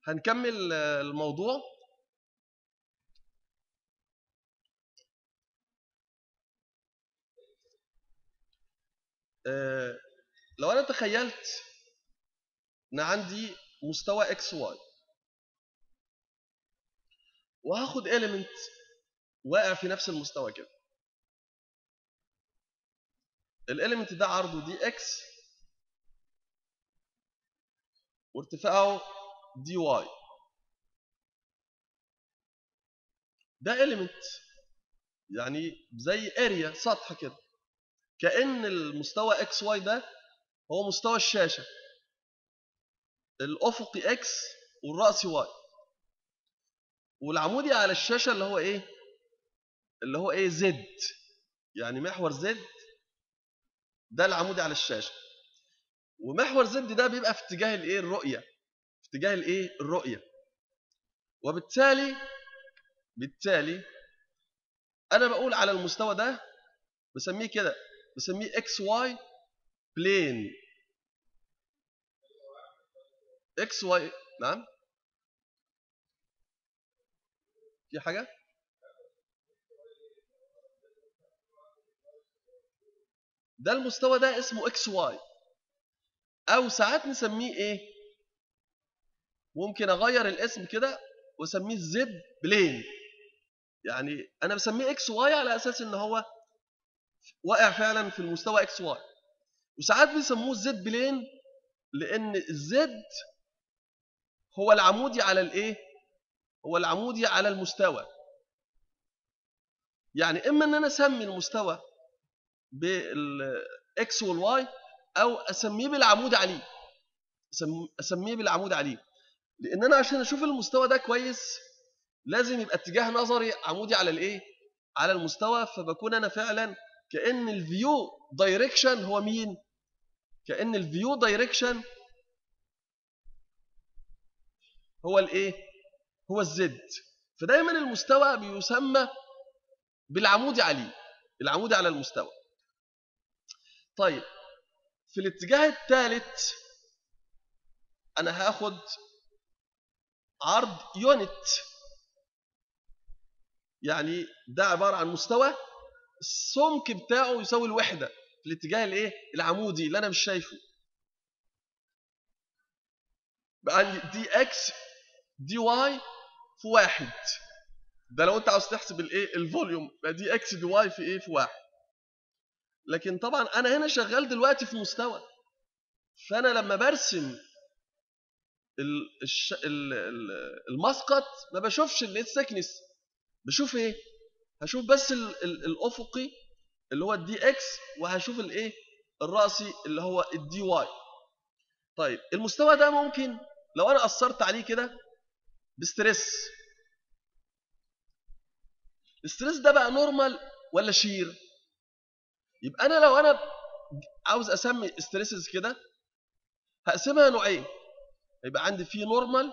هنكمل آه، الموضوع آه، لو انا تخيلت ان عندي مستوى اكس واي وهاخد element واقع في نفس المستوى كده الاليمنت ده عرضه دي اكس وارتفاعه دي واي ده element يعني زي اريا سطح كده كأن المستوى اكس واي ده هو مستوى الشاشة الأفقي اكس والرأسي واي والعمودي على الشاشة اللي هو ايه اللي هو ايه زد يعني محور زد ده العمودي على الشاشة ومحور زد ده بيبقى في اتجاه الايه الرؤية في اتجاه الايه الرؤية وبالتالي بالتالي انا بقول على المستوى ده بسميه كده بسميه اكس واي بلين اكس واي نعم في حاجه ده المستوى ده اسمه اكس واي او ساعات نسميه ايه ممكن اغير الاسم كده واسميه زد بلين يعني انا بسميه اكس واي على اساس ان هو واقع فعلا في المستوى اكس واي وساعات بيسموه زد بلين لان الزد هو العمودي على الايه هو العمودي على المستوى يعني اما ان انا اسمي المستوى بالاكس والواي او اسميه بالعمود عليه أسم- اسميه بالعمود عليه لان انا عشان اشوف المستوى ده كويس لازم يبقى اتجاه نظري عمودي على الايه على المستوى فبكون انا فعلا كان الفيو دايركشن هو مين كان الفيو دايركشن هو الايه هو الزد فدايما المستوى بيسمى بالعمودي عليه العمودي على المستوى طيب في الاتجاه الثالث انا هاخد عرض يونت يعني ده عباره عن مستوى السمك بتاعه يساوي الوحده في الاتجاه الايه العمودي اللي انا مش شايفه بقى عندي دي اكس دي واي في واحد ده لو انت عاوز تحسب الايه الفوليوم بقى دي اكس دي واي في ايه في واحد لكن طبعا انا هنا شغال دلوقتي في مستوى فانا لما برسم ال- الش... ال- ال- المسقط ما بشوفش الليد سكنس بشوف ايه هشوف بس ال... ال... الافقي اللي هو الدي اكس وهشوف الايه الراسي اللي هو الدي واي طيب المستوى ده ممكن لو انا اثرت عليه كده بستريس الستريس ده بقى نورمال ولا شير يبقى انا لو انا عاوز اسمي ستريسز كده هقسمها نوعين يبقى عندي في نورمال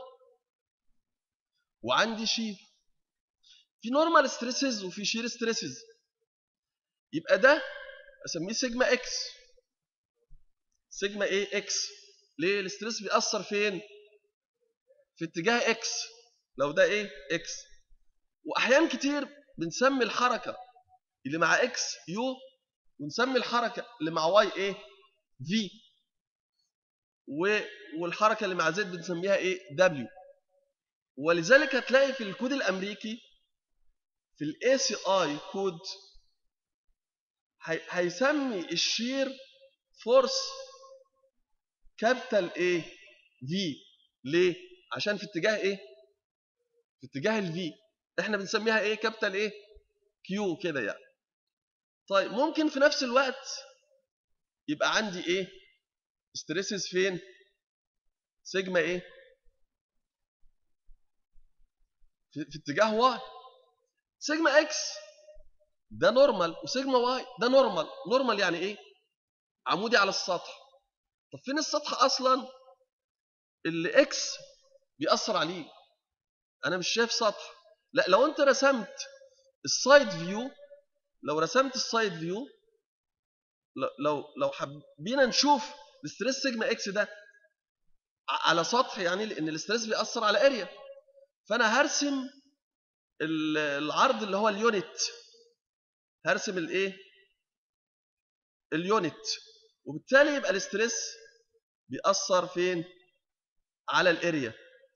وعندي شير في نورمال ستريسز وفي شير ستريسز يبقى ده اسميه سيجما اكس سيجما ايه اكس ليه الاستريس بيأثر فين في اتجاه اكس لو ده ايه اكس واحيان كتير بنسمي الحركه اللي مع اكس يو ونسمي الحركه اللي مع واي ايه في و... والحركه اللي مع زد بنسميها ايه دبليو ولذلك هتلاقي في الكود الامريكي في الاي سي اي كود هي... هيسمي الشير فورس كابيتال ايه في ليه عشان في اتجاه ايه في اتجاه الفي احنا بنسميها ايه كابيتال ايه كيو كده يعني طيب ممكن في نفس الوقت يبقى عندي ايه ستريسز فين سيجما ايه في, في اتجاه واي سيجما اكس ده نورمال وسيجما واي ده نورمال نورمال يعني ايه عمودي على السطح طب فين السطح اصلا اللي اكس بيأثر عليه انا مش شايف سطح لا لو انت رسمت السايد فيو لو رسمت السايد فيو لو لو حبينا نشوف الستريس سيجما اكس ده على سطح يعني لان الاسترس بيأثر على اريا فانا هرسم ال- العرض اللي هو اليونت هرسم الايه اليونت وبالتالي يبقى الاسترس بيأثر فين على الاريا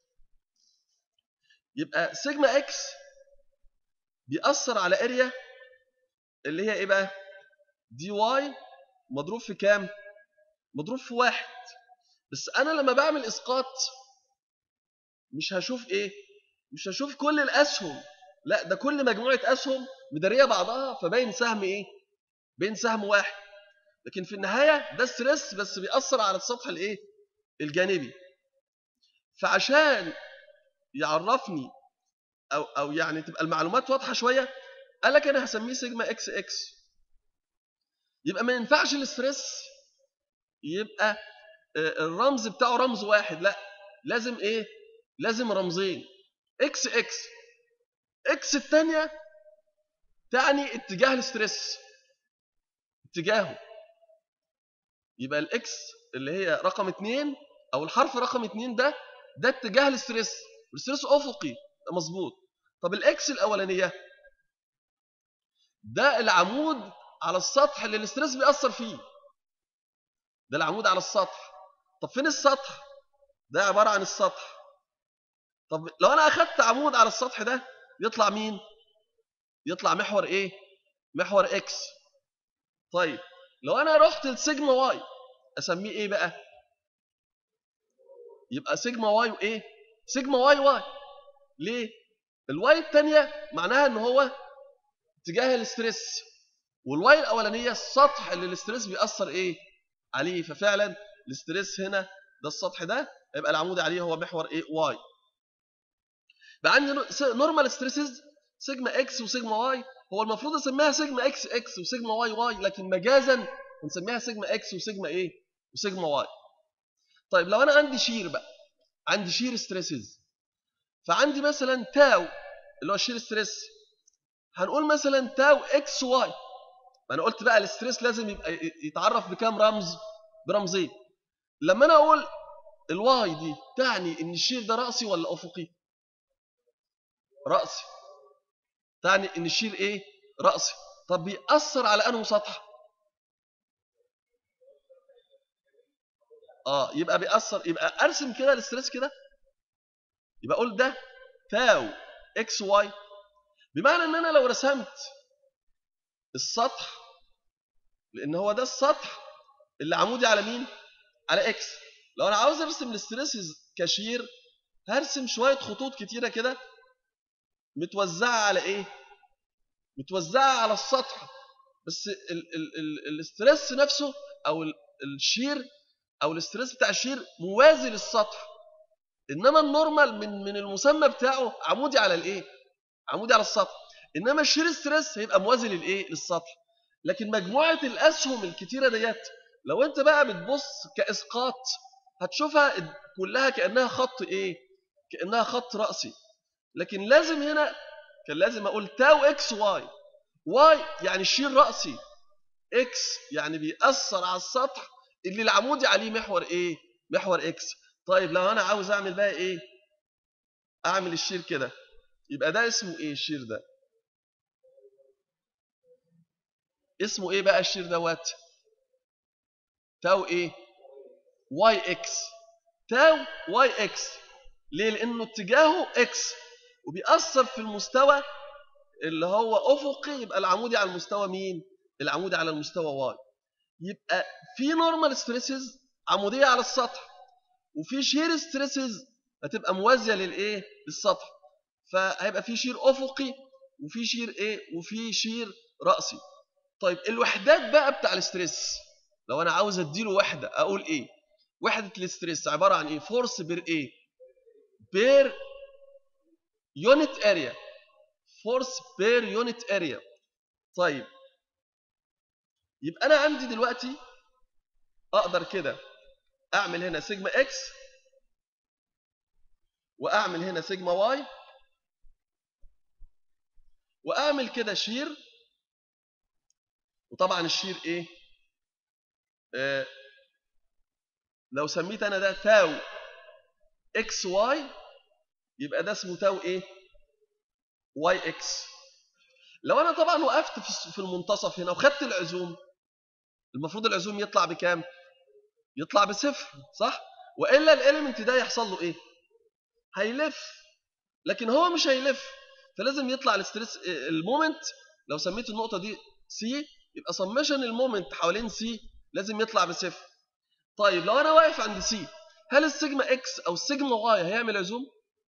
يبقى سيجما اكس بيأثر على اريا اللي هي ايه بقى دي واي مضروب في كام مضروب في واحد بس انا لما بعمل اسقاط مش هشوف ايه مش هشوف كل الاسهم لا ده كل مجموعه اسهم مداريه بعضها فباين سهم ايه بين سهم واحد لكن في النهايه ده ستريس بس بيأثر على السطح الايه الجانبي فعشان يعرفني او او يعني تبقى المعلومات واضحه شويه قال لك انا هسميه سيجما اكس اكس يبقى ما ينفعش الاستريس يبقى آه، الرمز بتاعه رمز واحد لا لازم ايه لازم رمزين اكس اكس اكس الثانيه تعني اتجاه الاستريس اتجاهه يبقى الاكس اللي هي رقم اتنين او الحرف رقم اتنين ده ده اتجاه الاستريس والاستريس افقي ده مظبوط طب الاكس الاولانيه ده العمود على السطح اللي الاستريس بيأثر فيه ده العمود على السطح طب فين السطح ده عبارة عن السطح طب لو انا اخدت عمود على السطح ده يطلع مين يطلع محور ايه محور اكس طيب لو انا رحت لسيجما واي اسميه ايه بقى يبقى سيجما واي وايه سيجما واي واي ليه الواي الثانيه معناها ان هو اتجاه الاسترس والواي الاولانيه السطح اللي الاسترس بيأثر ايه عليه ففعلا الاسترس هنا ده السطح ده يبقى العمود عليه هو محور ايه واي بقى عندي نورمال ستريسز سيجما اكس وسيجما واي هو المفروض اسميها سيجما اكس اكس وسيجما واي واي لكن مجازا بنسميها سيجما اكس وسيجما ايه وسيجما واي طيب لو انا عندي شير بقى عندي شير ستريسز فعندي مثلا تاو اللي هو الشير ستريس هنقول مثلا تاو اكس واي ما انا قلت بقى الاستريس لازم يبقى يتعرف بكام رمز برمزين لما انا اقول الواي دي تعني ان الشير ده راسي ولا افقي راسي تعني ان الشير ايه راسي طب بيأثر على انه سطح اه يبقى بيأثر يبقى ارسم كده الاستريس كده يبقى اقول ده تاو اكس واي بمعنى ان انا لو رسمت السطح لان هو ده السطح اللي عمودي على مين على اكس لو انا عاوز ارسم الاستريسز كشير هرسم شويه خطوط كتيره كده متوزعه على ايه متوزعه على السطح بس ال ال ال الاسترس نفسه او ال الشير او الاسترس بتاع الشير موازي للسطح انما النورمال من من المسمى بتاعه عمودي على الايه عمودي على السطح انما الشير ستريس هيبقى موازي للايه للسطح لكن مجموعه الاسهم الكتيره ديت لو انت بقى بتبص كاسقاط هتشوفها كلها كانها خط ايه كانها خط راسي لكن لازم هنا كان لازم اقول تاو اكس واي واي يعني الشير راسي اكس يعني بيأثر على السطح اللي العمودي عليه محور ايه محور اكس طيب لو انا عاوز اعمل بقى ايه اعمل الشير كده يبقى ده اسمه ايه الشير ده اسمه ايه بقى الشير دوت تاو ايه واي اكس تاو واي اكس ليه لانه اتجاهه اكس وبيأثر في المستوى اللي هو افقي يبقى العمودي على المستوى مين العمودي على المستوى واي يبقى في نورمال ستريسز عموديه على السطح وفي شير ستريسز هتبقى موازيه للايه للسطح فهيبقى في شير افقي وفي شير ايه وفي شير راسي طيب الوحدات بقى بتاع الاستريس لو انا عاوز اديله وحده اقول ايه وحده الاستريس عباره عن ايه فورس بير ايه بير يونت اريا فورس بير يونت اريا طيب يبقى انا عندي دلوقتي اقدر كده اعمل هنا سيجما اكس واعمل هنا سيجما واي واعمل كده شير وطبعا الشير ايه آه لو سميت انا ده تاو اكس واي يبقى ده اسمه تاو ايه واي اكس لو انا طبعا وقفت في في المنتصف هنا وخدت العزوم المفروض العزوم يطلع بكام يطلع بصفر صح والا الاليمنت ده يحصل له ايه هيلف لكن هو مش هيلف فلازم يطلع الاستريس المومنت لو سميت النقطه دي سي يبقى سمشن المومنت حوالين سي لازم يطلع بصفر طيب لو انا واقف عند سي هل السيجما اكس او السيجما واي هيعمل عزوم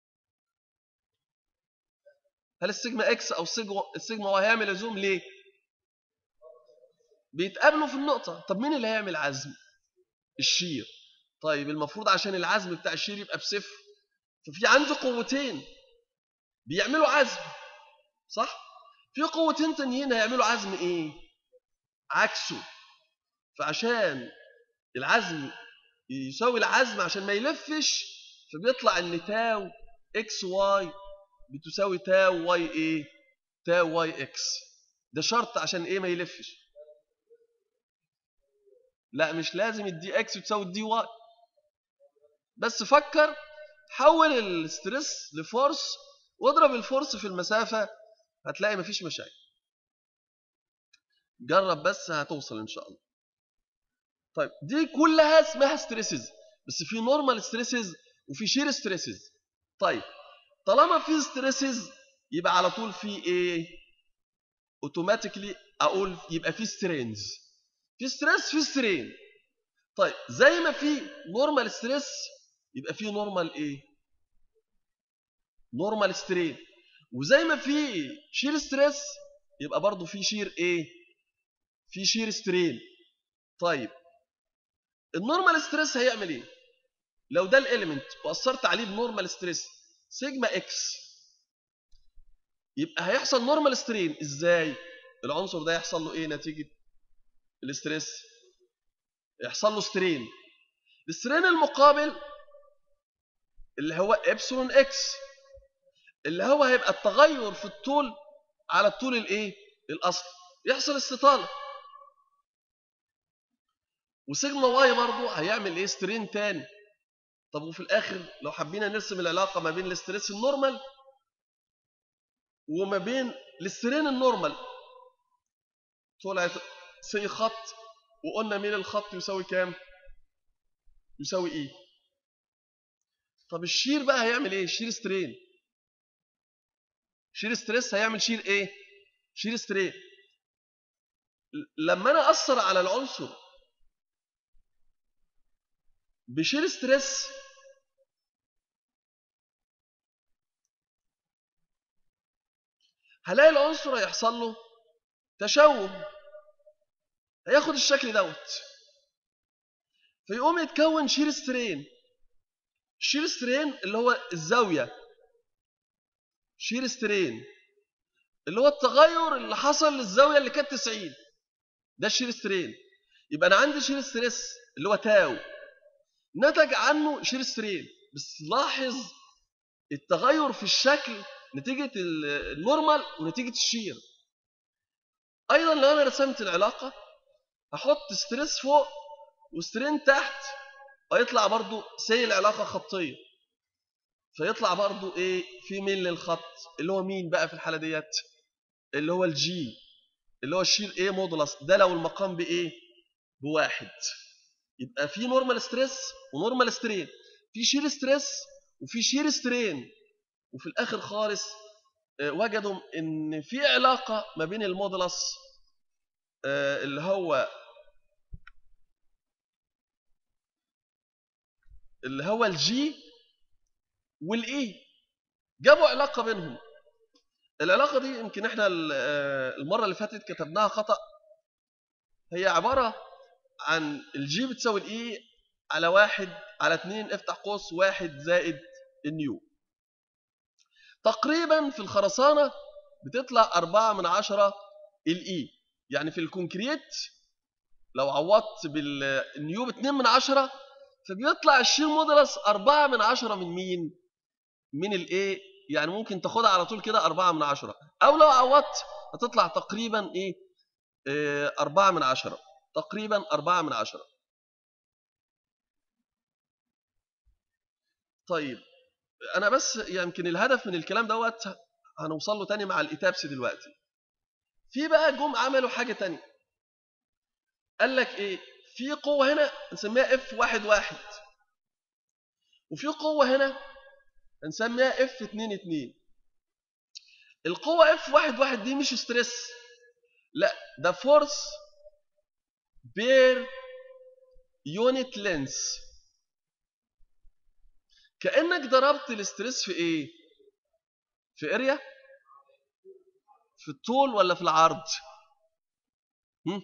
هل السيجما اكس او السيجما واي هيعمل عزوم ليه بيتقابلوا في النقطه طب مين اللي هيعمل عزم الشير طيب المفروض عشان العزم بتاع الشير يبقى بصفر ففي عندي قوتين بيعملوا عزم صح في قوتين تانيين هيعملوا عزم ايه عكسه فعشان العزم يساوي العزم عشان ما يلفش فبيطلع ان تاو اكس واي بتساوي تاو واي ايه تاو واي اكس ده شرط عشان ايه ما يلفش لا مش لازم الدي اكس تساوي الدي واي بس فكر حول الاسترس لفورس واضرب الفورس في المسافة هتلاقي مفيش مشاكل جرب بس هتوصل ان شاء الله طيب دي كلها اسمها ستريسز بس في نورمال ستريسز وفي شير ستريسز طيب طالما في ستريسز يبقى على طول في ايه اوتوماتيكلي اقول يبقى في سترينز في ستريس في سترين طيب زي ما في نورمال ستريس يبقى في نورمال ايه نورمال سترين وزي ما في شير ستريس يبقى برضو في شير ايه في شير سترين طيب النورمال ستريس هيعمل ايه لو ده الاليمنت واثرت عليه بنورمال ستريس سيجما اكس يبقى هيحصل نورمال سترين ازاي العنصر ده يحصل له ايه نتيجه الاستريس يحصل له سترين السترين المقابل اللي هو ابسلون اكس اللي هو هيبقى التغير في الطول على الطول الايه الاصلي يحصل استطاله وسيجما واي برضه هيعمل ايه سترين تاني طب وفي الاخر لو حبينا نرسم العلاقه ما بين الاستريس النورمال وما بين الاسترين النورمال طلعت سي خط وقلنا مين الخط يساوي كام يساوي ايه طب الشير بقى هيعمل ايه شير سترين شير ستريس هيعمل شير ايه شير سترين لما انا اثر على العنصر بشير ستريس هلاقي العنصر هيحصل له تشوه هياخد الشكل دوت فيقوم يتكون شير سترين شير سترين اللي هو الزاويه شير سترين اللي هو التغير اللي حصل للزاويه اللي كانت 90 ده الشير سترين يبقى انا عندي شير ستريس اللي هو تاو نتج عنه شير سترين بس لاحظ التغير في الشكل نتيجه النورمال ونتيجه الشير ايضا لو انا رسمت العلاقه هحط ستريس فوق وسترين تحت هيطلع برضو سي العلاقه خطيه فيطلع برضو ايه في ميل للخط اللي هو مين بقى في الحاله ديت اللي هو الجي اللي هو الشير ايه مودولس ده لو المقام بايه بواحد يبقى في نورمال ستريس ونورمال سترين في شير ستريس وفي شير سترين وفي الاخر خالص وجدوا ان في علاقه ما بين المودولس اللي هو اللي هو الجي والاي جابوا علاقه بينهم العلاقه دي يمكن احنا المره اللي فاتت كتبناها خطا هي عباره عن الجي بتساوي الاي على واحد على اتنين افتح قوس واحد زائد النيو تقريبا في الخرسانه بتطلع أربعة من عشرة الاي يعني في الكونكريت لو عوضت بالنيو باتنين من عشرة فبيطلع الشير مودولس أربعة من عشرة من مين؟ من الايه؟ يعني ممكن تاخدها على طول كده أربعة من عشرة أو لو عوضت هتطلع تقريبا إيه؟ إيه أربعة من عشرة تقريبا أربعة من عشرة طيب انا بس يمكن الهدف من الكلام دوت هنوصل له تاني مع الايتابس دلوقتي في بقى جم عملوا حاجه تانية قال لك ايه في قوه هنا نسميها اف واحد واحد وفي قوه هنا هنسميها اف اتنين اتنين القوه اف واحد واحد دي مش ستريس لا ده فورس بير يونت لينس كانك ضربت الاستريس في ايه في اريا في الطول ولا في العرض هم؟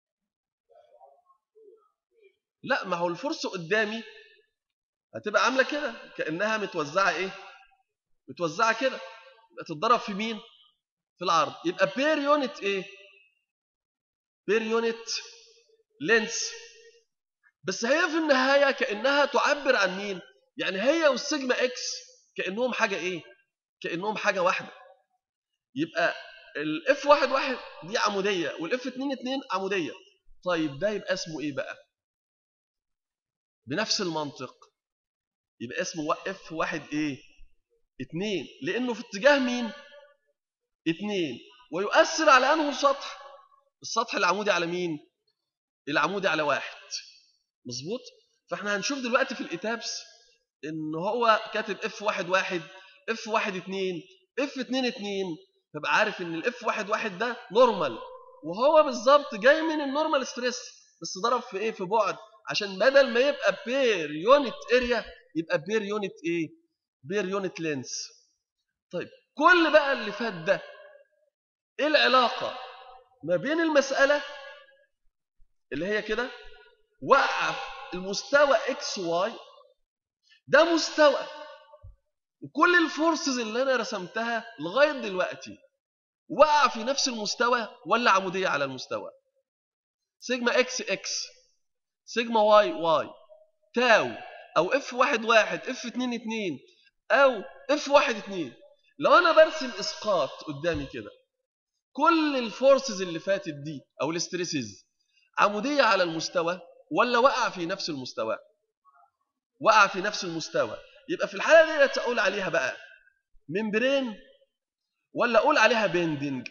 لا ما هو الفرصه قدامي هتبقى عامله كده كانها متوزعه ايه متوزعه كده يبقى تتضرب في مين في العرض يبقى بير يونت ايه بير يونت لينس بس هي في النهايه كانها تعبر عن مين يعني هي والسيجما اكس كانهم حاجه ايه كانهم حاجه واحده يبقى الاف واحد واحد دي عموديه والاف اتنين اتنين عموديه طيب ده يبقى اسمه ايه بقى بنفس المنطق يبقى اسمه اف واحد ايه اتنين لانه في اتجاه مين اتنين ويؤثر على انه سطح السطح العمودي على مين العمودي على واحد مظبوط فاحنا هنشوف دلوقتي في الاتابس ان هو كاتب اف واحد واحد اف واحد اتنين اف اتنين اتنين تبقى عارف ان الاف واحد واحد ده نورمال وهو بالظبط جاي من النورمال ستريس بس ضرب في ايه في بعد عشان بدل ما يبقى بير يونت اريا يبقى بير يونت ايه بير يونت لينس طيب كل بقى اللي فات ده ايه العلاقه ما بين المساله اللي هي كده وقف المستوى اكس واي ده مستوى وكل الفورسز اللي انا رسمتها لغايه دلوقتي وقع في نفس المستوى ولا عموديه على المستوى سيجما اكس اكس سيجما واي واي تاو او اف واحد واحد اف اتنين اتنين او اف واحد اتنين لو انا برسم اسقاط قدامي كده كل الفورسز اللي فاتت دي او الاستريسز عموديه على المستوى ولا وقع في نفس المستوى وقع في نفس المستوى يبقى في الحاله دي اقول عليها بقى ممبرين ولا اقول عليها بيندنج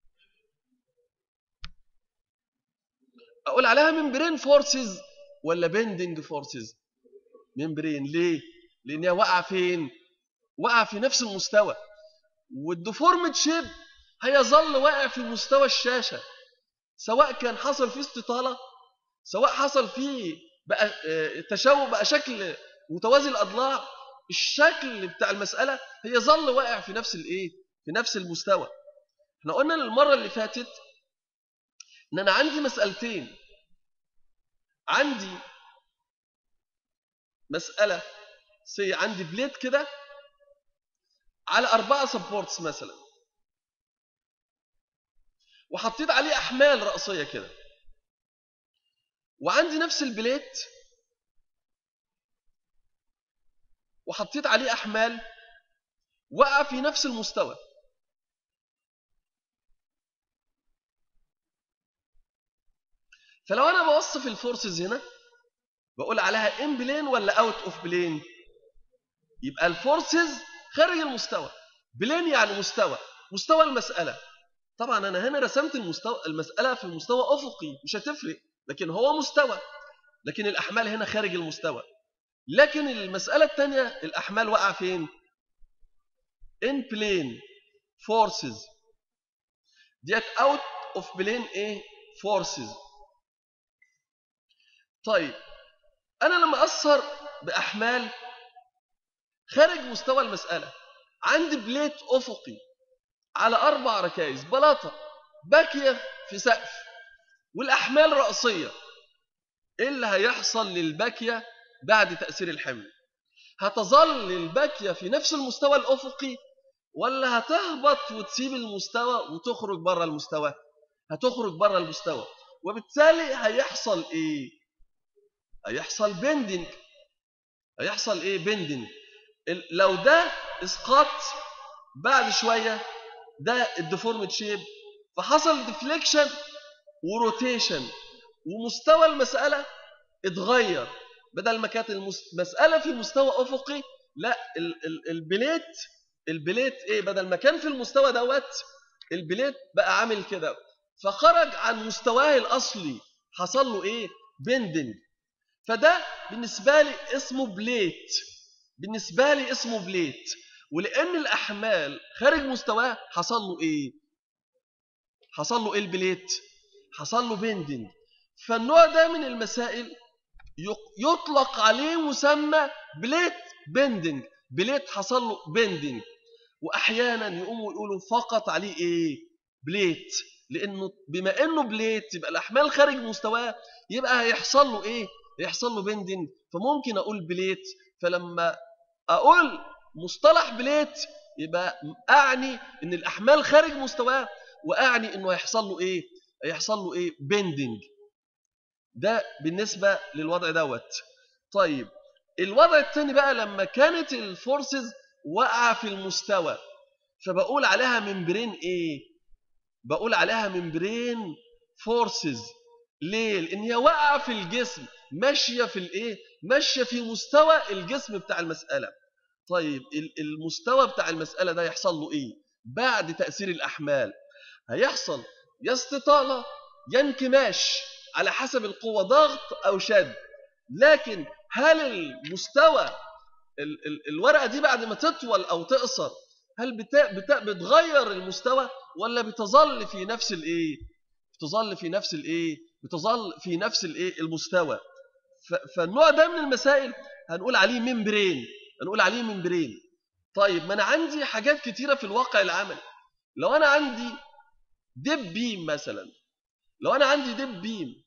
اقول عليها ممبرين فورسز ولا بيندنج فورسز ممبرين ليه لانها واقعه فين واقعه في نفس المستوى والديفورمد شيب هيظل واقع في مستوى الشاشه سواء كان حصل فيه استطاله سواء حصل فيه بقى تشوه بقى شكل متوازي الاضلاع الشكل بتاع المساله هي ظل واقع في نفس الايه في نفس المستوى احنا قلنا المره اللي فاتت ان انا عندي مسالتين عندي مساله سي عندي بليت كده على أربعة سبورتس مثلا وحطيت عليه أحمال رأسية كده وعندي نفس البليت وحطيت عليه أحمال وقع في نفس المستوى فلو أنا بوصف الفورسز هنا بقول عليها ان بلين ولا اوت اوف بلين يبقى الفورسز خارج المستوى بلين يعني مستوى مستوى المسألة طبعا أنا هنا رسمت المستوى المسألة في مستوى أفقي مش هتفرق لكن هو مستوى لكن الأحمال هنا خارج المستوى لكن المسألة الثانية الأحمال وقع فين in plane forces ديت out of plane ايه forces طيب أنا لما أثر بأحمال خارج مستوى المسألة عندي بليت أفقي على أربع ركائز بلاطة باكية في سقف والأحمال رأسية إيه اللي هيحصل للباكية بعد تأثير الحمل هتظل الباكية في نفس المستوى الأفقي ولا هتهبط وتسيب المستوى وتخرج بره المستوى هتخرج بره المستوى وبالتالي هيحصل ايه هيحصل بندنج هيحصل ايه بندنج لو ده اسقاط بعد شويه ده الديفورمد شيب فحصل ديفليكشن وروتيشن ومستوى المساله اتغير بدل ما كانت المساله في مستوى افقي لا ال ال البليت البليت ايه بدل ما كان في المستوى دوت البليت بقى عامل كده فخرج عن مستواه الاصلي حصل له ايه بندنج فده بالنسبه لي اسمه بليت بالنسبه لي اسمه بليت ولان الاحمال خارج مستواه حصل له ايه حصل له ايه البليت حصل له بندنج فالنوع ده من المسائل يطلق عليه مسمى بليت بندنج بليت حصل له بندنج واحيانا يقوموا يقولوا فقط عليه ايه بليت لانه بما انه بليت يبقى الاحمال خارج مستواه يبقى هيحصل له ايه هيحصل له بندنج فممكن اقول بليت فلما اقول مصطلح بليت يبقى اعني ان الاحمال خارج مستواه واعني انه هيحصل له ايه هيحصل له ايه بندنج ده بالنسبه للوضع دوت طيب الوضع الثاني بقى لما كانت الفورسز واقعه في المستوى فبقول عليها ممبرين ايه بقول عليها ممبرين فورسز ليه لان هي واقعه في الجسم ماشيه في الايه ماشيه في مستوى الجسم بتاع المساله طيب المستوى بتاع المساله ده يحصل له ايه بعد تاثير الاحمال هيحصل يا استطاله يا انكماش على حسب القوه ضغط او شد لكن هل المستوى ال ال الورقه دي بعد ما تطول او تقصر هل بتا بتا بتغير المستوى ولا بتظل في نفس الايه بتظل في نفس الايه بتظل في نفس الايه المستوى فالنوع ده من المسائل هنقول عليه ممبرين هنقول عليه ممبرين طيب ما انا عندي حاجات كتيره في الواقع العملي لو انا عندي دب بيم مثلا لو انا عندي دب بيم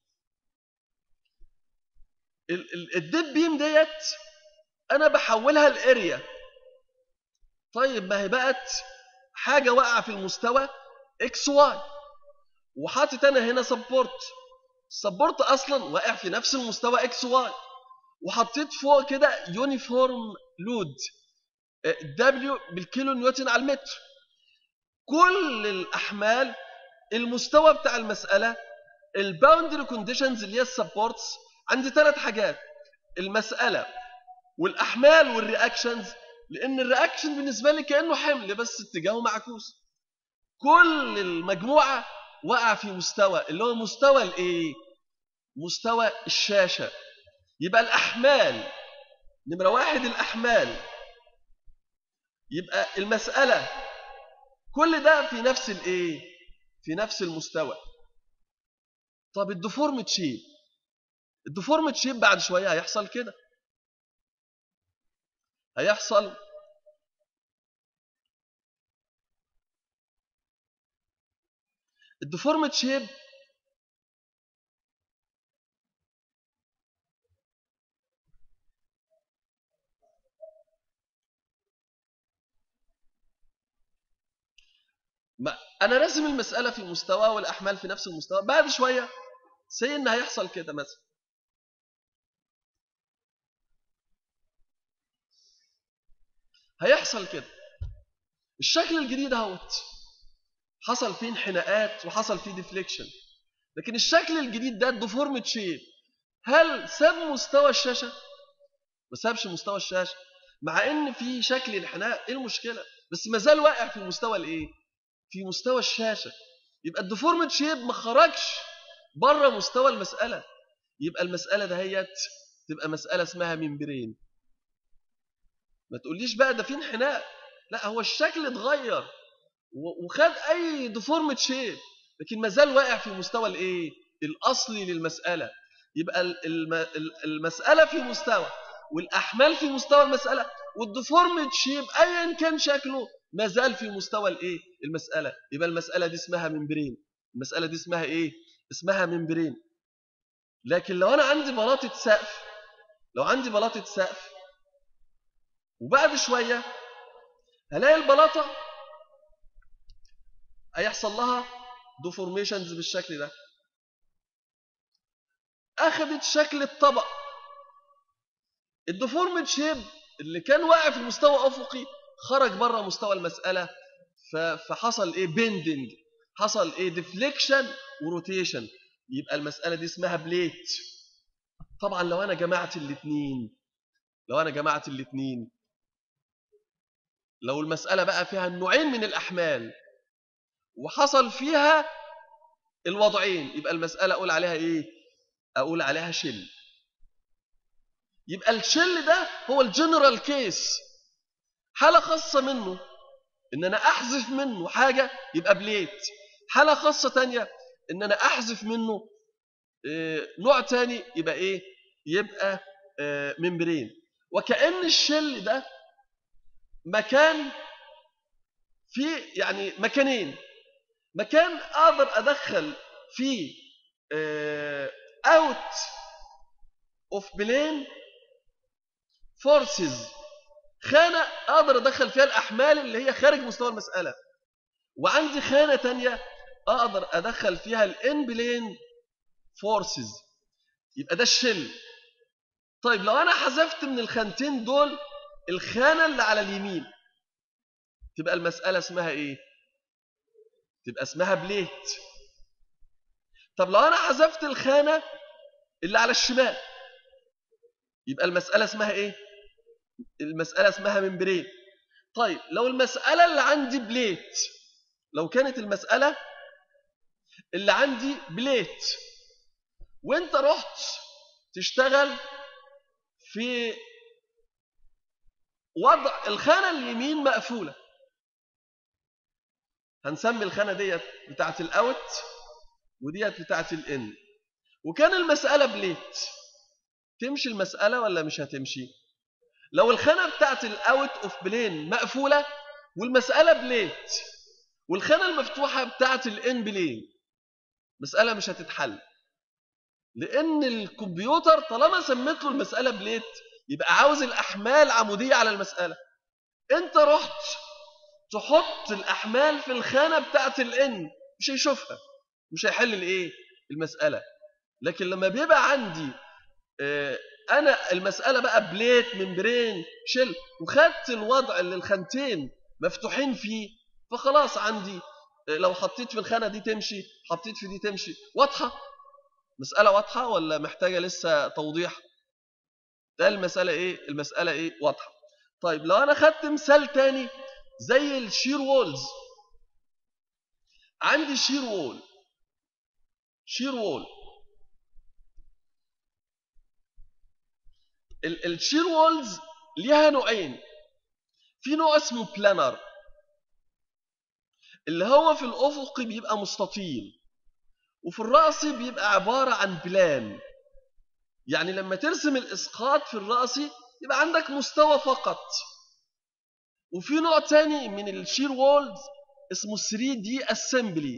الدب بيم ديت انا بحولها لاريا طيب ما هي بقت حاجه واقعه في المستوى اكس واي وحاطط انا هنا سبورت السبورت اصلا واقع في نفس المستوى اكس واي وحطيت فوق كده يونيفورم لود دبليو بالكيلو نيوتن على المتر كل الاحمال المستوى بتاع المساله الباوندري كونديشنز اللي هي السبورتس عندي ثلاث حاجات المساله والاحمال والرياكشنز لان الرياكشن بالنسبه لي كانه حمل بس اتجاهه معكوس كل المجموعه وقع في مستوى اللي هو مستوى الايه مستوى الشاشه يبقى الاحمال نمره واحد الاحمال يبقى المساله كل ده في نفس الايه في نفس المستوى طب الديفورمد شيب الديفورمد شيب بعد شويه هيحصل كده هيحصل الديفورمد شيب ما انا راسم المساله في مستوى والاحمال في نفس المستوى بعد شويه سي ان هيحصل كده مثلا هيحصل كده الشكل الجديد اهوت حصل فيه انحناءات وحصل فيه ديفليكشن لكن الشكل الجديد ده الديفورمد شيب هل ساب مستوى الشاشه ما سابش مستوى الشاشه مع ان في شكل انحناء ايه المشكله بس ما زال واقع في مستوى الايه في مستوى الشاشه يبقى الديفورمد شيب ما خرجش بره مستوى المساله يبقى المساله دهيت تبقى مساله اسمها ممبرين ما تقوليش بقى ده في انحناء لا هو الشكل اتغير وخد اي ديفورمد شيب لكن ما زال واقع في مستوى الايه الاصلي للمساله يبقى المساله في مستوى والاحمال في مستوى المساله والديفورمد شيب ايا كان شكله ما زال في مستوى الايه المساله يبقى المساله دي اسمها ممبرين المساله دي اسمها ايه اسمها ممبرين لكن لو انا عندي بلاطه سقف لو عندي بلاطه سقف وبعد شويه هلاقي البلاطه هيحصل لها ديفورميشنز بالشكل ده اخذت شكل الطبق الديفورمد شيب اللي كان واقع في مستوى افقي خرج بره مستوى المساله فحصل ايه بيندنج حصل ايه ديفليكشن وروتيشن يبقى المساله دي اسمها بليت طبعا لو انا جمعت الاثنين لو انا جمعت الاثنين لو المسألة بقى فيها النوعين من الأحمال وحصل فيها الوضعين يبقى المسألة أقول عليها إيه أقول عليها شل يبقى الشل ده هو الجنرال كيس حالة خاصة منه إن أنا أحذف منه حاجة يبقى بليت حالة خاصة تانية إن أنا أحذف منه آه، نوع تاني يبقى إيه يبقى آه، ممبرين وكأن الشل ده مكان في يعني مكانين مكان اقدر ادخل فيه اوت اوف بلين فورسز خانه اقدر ادخل فيها الاحمال اللي هي خارج مستوى المساله وعندي خانه تانية اقدر ادخل فيها الان بلين فورسز يبقى ده الشل طيب لو انا حذفت من الخانتين دول الخانه اللي على اليمين تبقى المساله اسمها ايه تبقى اسمها بليت طب لو انا حذفت الخانه اللي على الشمال يبقى المساله اسمها ايه المساله اسمها ممبرين طيب لو المساله اللي عندي بليت لو كانت المساله اللي عندي بليت وانت رحت تشتغل في وضع الخانه اليمين مقفوله هنسمي الخانة ديت بتاعت الأوت وديت بتاعت الإن وكان المسألة بليت تمشي المسألة ولا مش هتمشي لو الخانة بتاعت الأوت أوف بلين مقفولة والمسألة بليت والخانة المفتوحة بتاعت الإن بلين مسألة مش هتتحل لأن الكمبيوتر طالما سميت له المسألة بليت يبقى عاوز الأحمال عمودية على المسألة أنت رحت تحط الأحمال في الخانة بتاعت الإن مش هيشوفها مش هيحل الإيه المسألة لكن لما بيبقى عندي آه أنا المسألة بقى بليت ممبرين شل وخدت الوضع اللي الخانتين مفتوحين فيه فخلاص عندي آه لو حطيت في الخانة دي تمشي حطيت في دي تمشي واضحة مسألة واضحة ولا محتاجة لسه توضيح ده المسألة إيه المسألة إيه واضحة طيب لو أنا خدت مثال تاني زي الشير وولز عندي شير وول شير وول الشير وولز ليها نوعين في نوع اسمه بلانر اللي هو في الأفق بيبقى مستطيل وفي الرأس بيبقى عبارة عن بلان يعني لما ترسم الإسقاط في الرأس يبقى عندك مستوى فقط وفي نوع تاني من الشير وولز اسمه 3 دي اسمبلي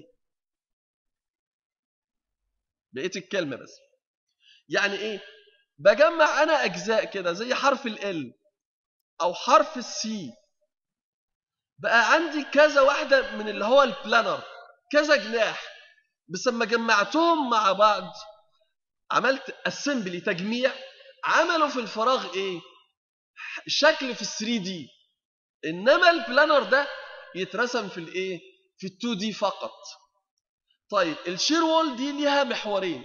بقيت الكلمة بس يعني ايه بجمع انا اجزاء كده زي حرف ال او حرف السي بقى عندي كذا واحدة من اللي هو البلانر كذا جناح بس لما جمعتهم مع بعض عملت اسمبلي تجميع عملوا في الفراغ ايه شكل في 3 دي انما البلانر ده يترسم في الايه في ال2 دي فقط طيب الشير وول دي ليها محورين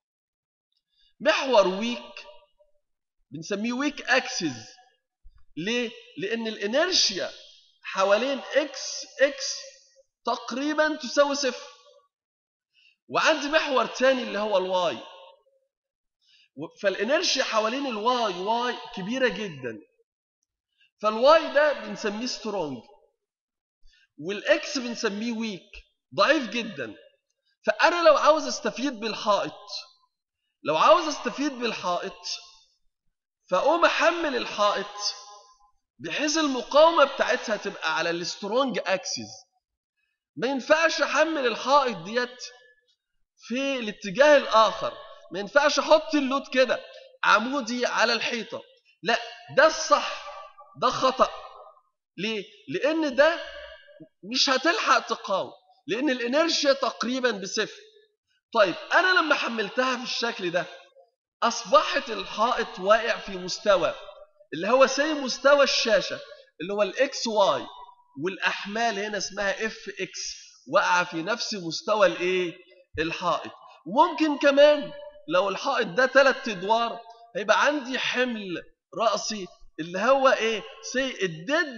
محور ويك بنسميه ويك اكسس ليه لان الانرشيا حوالين اكس اكس تقريبا تساوي صفر وعندي محور تاني اللي هو الواي فالانرشيا حوالين الواي واي كبيره جدا فالواي ده بنسميه سترونج والاكس بنسميه ويك ضعيف جدا فانا لو عاوز استفيد بالحائط لو عاوز استفيد بالحائط فاقوم احمل الحائط بحيث المقاومه بتاعتها تبقى على السترونج اكسس ما ينفعش احمل الحائط ديت في الاتجاه الاخر ما ينفعش احط اللود كده عمودي على الحيطه لا ده الصح ده خطأ ليه؟ لأن ده مش هتلحق تقاوم لأن الإنرشيا تقريبا بصفر طيب أنا لما حملتها في الشكل ده أصبحت الحائط واقع في مستوى اللي هو زي مستوى الشاشة اللي هو الإكس واي والأحمال هنا اسمها اف اكس واقعة في نفس مستوى الإيه؟ الحائط وممكن كمان لو الحائط ده ثلاث أدوار هيبقى عندي حمل رأسي اللي هو ايه سي الديد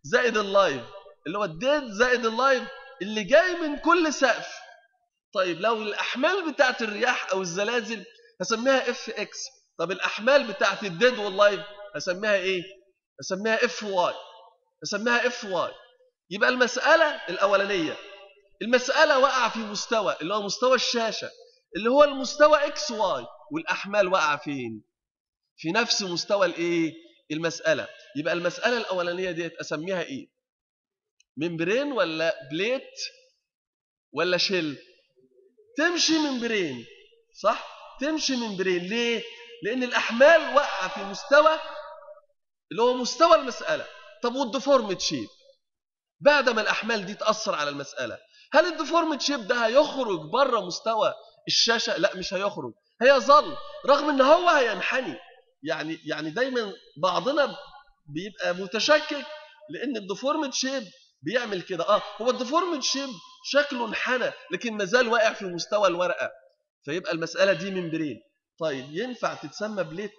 زائد اللايف اللي هو الديد زائد اللايف اللي جاي من كل سقف طيب لو الاحمال بتاعت الرياح او الزلازل هسميها اف اكس طب الاحمال بتاعت الديد واللايف هسميها ايه هسميها اف واي هسميها اف واي يبقى المساله الاولانيه المساله واقعه في مستوى اللي هو مستوى الشاشه اللي هو المستوى اكس واي والاحمال واقعه فين في نفس مستوى الايه المساله يبقى المساله الاولانيه ديت اسميها ايه ممبرين ولا بليت ولا شيل تمشي ممبرين صح تمشي ممبرين ليه لان الاحمال واقعه في مستوى اللي هو مستوى المساله طب والديفورمد شيب بعد ما الاحمال دي تاثر على المساله هل الديفورمد شيب ده هيخرج بره مستوى الشاشه لا مش هيخرج هيظل رغم ان هو هينحني يعني يعني دايما بعضنا بيبقى متشكك لان الديفورمد شيب بيعمل كده اه هو الديفورمد شيب شكله انحنى لكن ما زال واقع في مستوى الورقه فيبقى المساله دي ممبرين طيب ينفع تتسمى بليت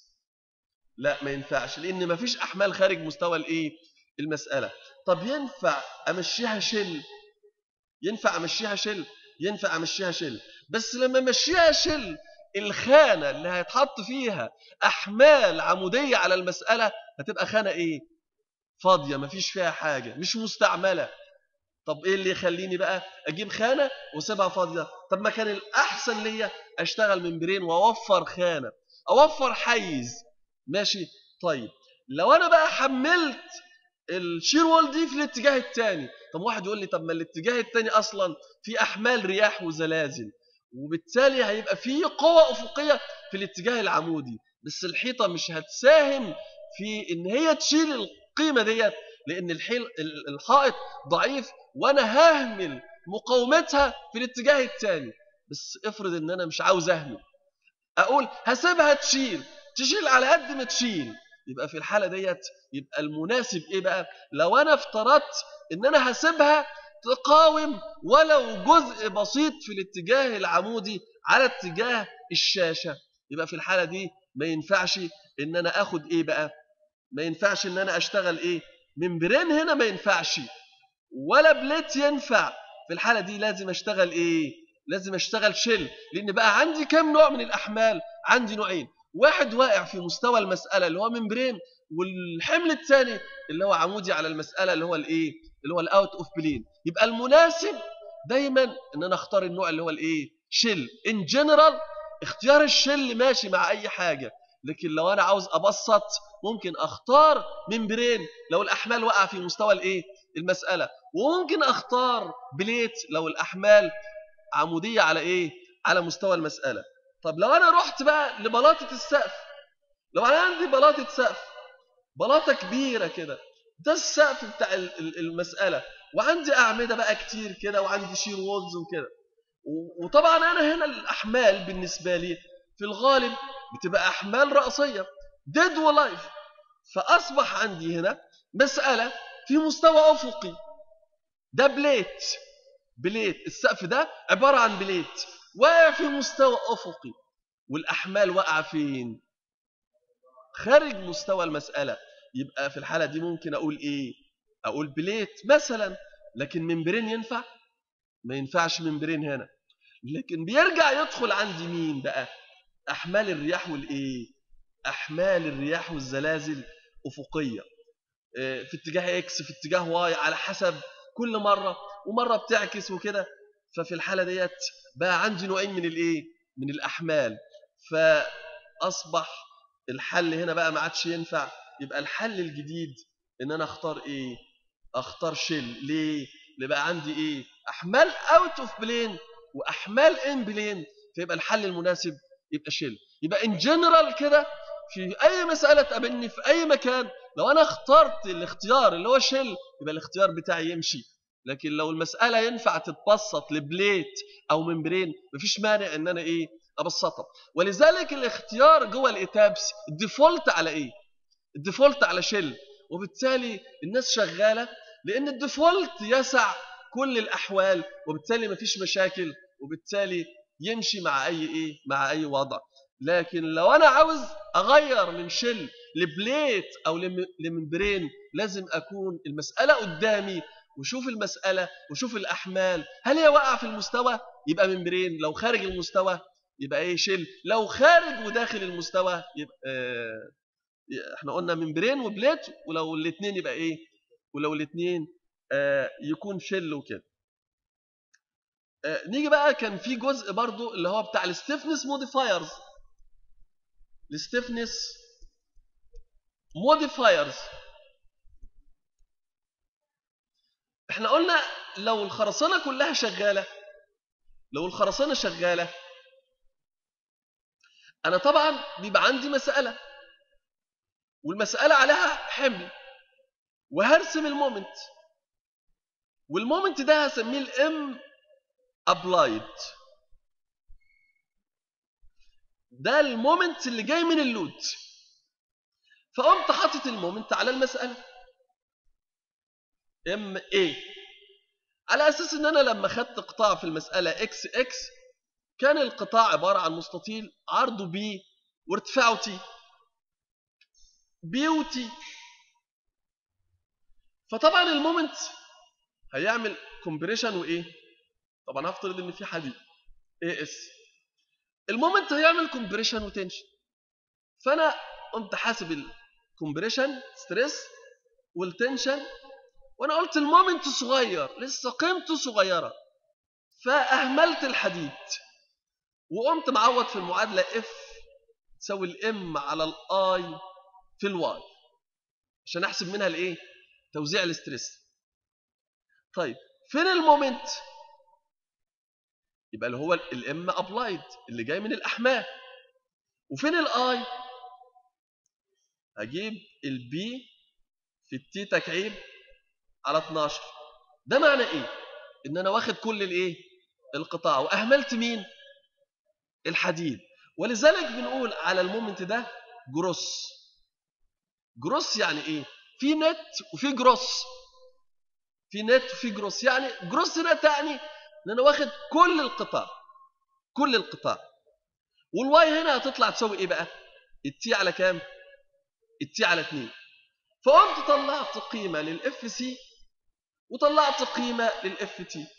لا ما ينفعش لان ما فيش احمال خارج مستوى الايه المساله طب ينفع امشيها شل ينفع امشيها شل ينفع امشيها شل بس لما امشيها شل الخانه اللي هيتحط فيها احمال عموديه على المساله هتبقى خانه ايه فاضيه مفيش فيها حاجه مش مستعمله طب ايه اللي يخليني بقى اجيب خانه واسيبها فاضيه طب ما كان الاحسن ليا اشتغل من برين واوفر خانه اوفر حيز ماشي طيب لو انا بقى حملت الشير وول دي في الاتجاه الثاني طب واحد يقول لي طب ما الاتجاه الثاني اصلا في احمال رياح وزلازل وبالتالي هيبقى في قوة أفقية في الاتجاه العمودي بس الحيطة مش هتساهم في إن هي تشيل القيمة ديت لأن الحيل الحائط ضعيف وأنا ههمل مقاومتها في الاتجاه الثاني بس افرض إن أنا مش عاوز أهمل أقول هسيبها تشيل تشيل على قد ما تشيل يبقى في الحالة ديت يبقى المناسب إيه بقى لو أنا افترضت إن أنا هسيبها تقاوم ولو جزء بسيط في الاتجاه العمودي على اتجاه الشاشة يبقى في الحالة دي ما ينفعش ان انا اخد ايه بقى ما ينفعش ان انا اشتغل ايه ممبرين هنا ما ينفعش ولا بليت ينفع في الحالة دي لازم اشتغل ايه لازم اشتغل شل لان بقى عندي كم نوع من الاحمال عندي نوعين واحد واقع في مستوى المسألة اللي هو ممبرين والحمل الثاني اللي هو عمودي على المسألة اللي هو الايه اللي هو الاوت اوف بلين يبقى المناسب دايما ان انا اختار النوع اللي هو الايه شيل ان جنرال اختيار الشل ماشي مع اي حاجه لكن لو انا عاوز ابسط ممكن اختار ممبرين لو الاحمال وقع في مستوى الايه المساله وممكن اختار بليت لو الاحمال عموديه على ايه على مستوى المساله طب لو انا رحت بقى لبلاطه السقف لو انا عندي بلاطه سقف بلاطه كبيره كده ده السقف بتاع المساله وعندي اعمده بقى كتير كده وعندي شير وولز وكده وطبعا انا هنا الاحمال بالنسبه لي في الغالب بتبقى احمال راسيه ديد ولايف فاصبح عندي هنا مساله في مستوى افقي ده بليت بليت السقف ده عباره عن بليت واقع في مستوى افقي والاحمال واقعه فين خارج مستوى المساله يبقى في الحاله دي ممكن اقول ايه اقول بليت مثلا لكن ممبرين ينفع ما ينفعش ممبرين هنا لكن بيرجع يدخل عندي مين بقى احمال الرياح والايه احمال الرياح والزلازل افقيه في اتجاه اكس في اتجاه واي على حسب كل مره ومره بتعكس وكده ففي الحاله ديت بقى عندي نوعين من الايه من الاحمال فاصبح الحل هنا بقى ما عادش ينفع يبقى الحل الجديد ان انا اختار ايه اختار شيل ليه اللي بقى عندي ايه احمال اوت اوف بلين واحمال ان بلين فيبقى الحل المناسب يبقى شيل يبقى ان جنرال كده في اي مساله تقابلني في اي مكان لو انا اخترت الاختيار اللي هو شيل يبقى الاختيار بتاعي يمشي لكن لو المساله ينفع تتبسط لبليت او ممبرين مفيش مانع ان انا ايه ابسطها ولذلك الاختيار جوه الاتابس الديفولت على ايه الديفولت على شيل وبالتالي الناس شغاله لان الديفولت يسع كل الاحوال وبالتالي مفيش مشاكل وبالتالي يمشي مع اي ايه مع اي وضع لكن لو انا عاوز اغير من شل لبليت او لممبرين لازم اكون المساله قدامي وشوف المساله وشوف الاحمال هل هي واقعه في المستوى يبقى ممبرين لو خارج المستوى يبقى ايه شيل لو خارج وداخل المستوى يبقى آه احنا قلنا ممبرين وبليت ولو الاثنين يبقى ايه ولو الاثنين آه يكون شيل وكده آه نيجي بقى كان في جزء برضو اللي هو بتاع الستيفنس موديفايرز الستيفنس موديفايرز احنا قلنا لو الخرسانه كلها شغاله لو الخرسانه شغاله انا طبعا بيبقى عندي مساله والمساله عليها حمل وهرسم المومنت والمومنت ده هسميه الام ابلايد ده المومنت اللي جاي من اللود فقمت حاطط المومنت على المساله ام اي على اساس ان انا لما خدت قطاع في المساله اكس اكس كان القطاع عباره عن مستطيل عرضه بي وارتفاعه تي بي وتي فطبعا المومنت هيعمل كومبريشن وايه طبعا هفترض ان في حديد اي اس المومنت هيعمل كومبريشن وتنشن فانا قمت حاسب الكومبريشن ستريس والتنشن وانا قلت المومنت صغير لسه قيمته صغيره فاهملت الحديد وقمت معوض في المعادله اف تساوي الام على الاي في الواي عشان احسب منها الايه توزيع الاسترس طيب فين المومنت يبقى اللي هو الام ابلايد اللي جاي من الاحمال وفين الاي هجيب البي في التي تكعيب على 12 ده معنى ايه ان انا واخد كل الايه القطاع واهملت مين الحديد ولذلك بنقول على المومنت ده جروس جروس يعني ايه في نت وفي جروس في نت وفي جروس يعني جروس هنا تعني ان انا واخد كل القطاع كل القطاع والواي هنا هتطلع تساوي ايه بقى التي على كام التي على 2 فقمت طلعت قيمه للاف سي وطلعت قيمه للاف تي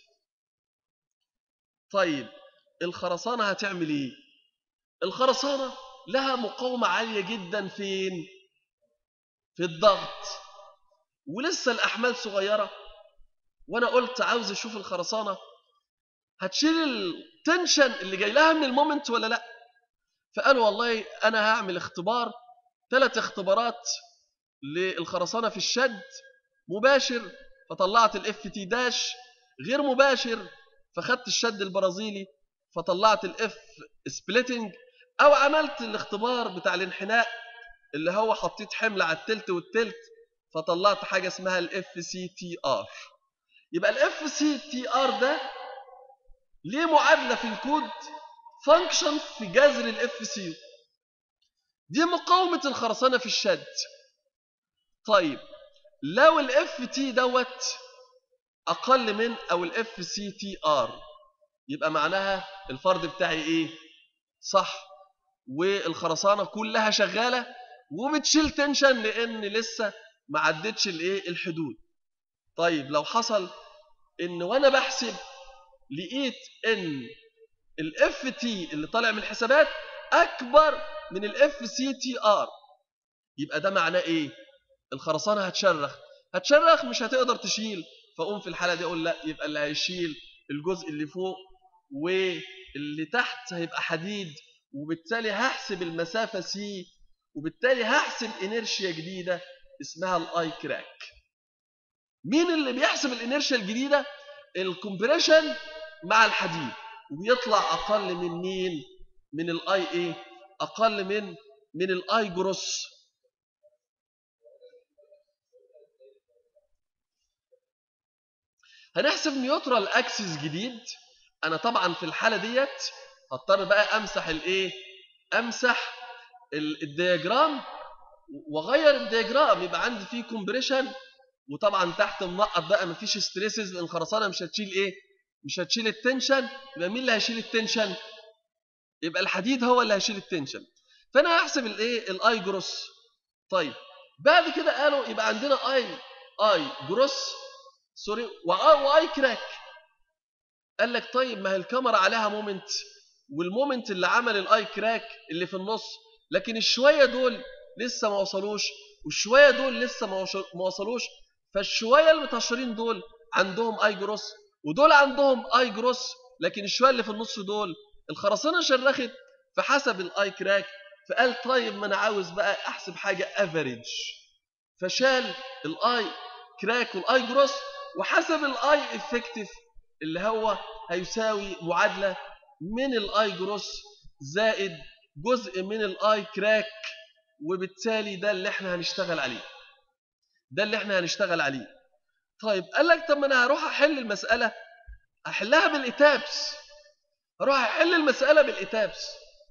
طيب الخرسانه هتعمل ايه الخرسانه لها مقاومه عاليه جدا فين في الضغط ولسه الاحمال صغيره وانا قلت عاوز اشوف الخرسانه هتشيل التنشن اللي جاي لها من المومنت ولا لا فقالوا والله انا هعمل اختبار ثلاث اختبارات للخرسانه في الشد مباشر فطلعت الاف تي داش غير مباشر فخدت الشد البرازيلي فطلعت الاف سبليتنج او عملت الاختبار بتاع الانحناء اللي هو حطيت حمل على التلت والتلت فطلعت حاجه اسمها الاف سي تي ار يبقى الاف سي تي ار ده ليه معادله في الكود فانكشن في جذر الاف سي دي مقاومه الخرسانه في الشد طيب لو الاف تي دوت اقل من او الاف سي تي ار يبقى معناها الفرض بتاعي ايه صح والخرسانه كلها شغاله وبتشيل تنشن لان لسه ما عدتش الايه الحدود طيب لو حصل ان وانا بحسب لقيت ان الاف تي اللي طالع من الحسابات اكبر من الاف سي تي ار يبقى ده معناه ايه الخرسانه هتشرخ هتشرخ مش هتقدر تشيل فاقوم في الحاله دي اقول لا يبقى اللي هيشيل الجزء اللي فوق واللي تحت هيبقى حديد وبالتالي هحسب المسافه سي وبالتالي هحسب انيرشيا جديده اسمها الاي كراك مين اللي بيحسب الانيرشيا الجديده الكومبريشن مع الحديد وبيطلع اقل من مين من الاي ايه اقل من من الاي جروس هنحسب نيوترال اكسس جديد انا طبعا في الحاله ديت هضطر بقى امسح الايه امسح الدياجرام واغير الدياجرام يبقى عندي فيه كومبريشن وطبعا تحت منقط بقى مفيش ستريسز لان الخرسانه مش هتشيل ايه مش هتشيل التنشن يبقى مين اللي هيشيل التنشن يبقى الحديد هو اللي هيشيل التنشن فانا هحسب الايه الاي جروس طيب بعد كده قالوا يبقى عندنا اي اي جروس سوري واي كراك قال لك طيب ما هي الكاميرا عليها مومنت والمومنت اللي عمل الاي كراك اللي في النص لكن الشويه دول لسه ما وصلوش والشويه دول لسه ما وصلوش فالشويه المتهشرين دول عندهم اي جروس ودول عندهم اي جروس لكن الشويه اللي في النص دول الخرسانه شرخت فحسب الاي كراك فقال طيب ما انا عاوز بقى احسب حاجه افريج فشال الاي كراك والاي جروس وحسب الاي افكتيف اللي هو هيساوي معادله من الاي جروس زائد جزء من الاي كراك وبالتالي ده اللي احنا هنشتغل عليه ده اللي احنا هنشتغل عليه طيب قال لك طب ما انا هروح احل المساله احلها بالاتابس اروح احل المساله بالاتابس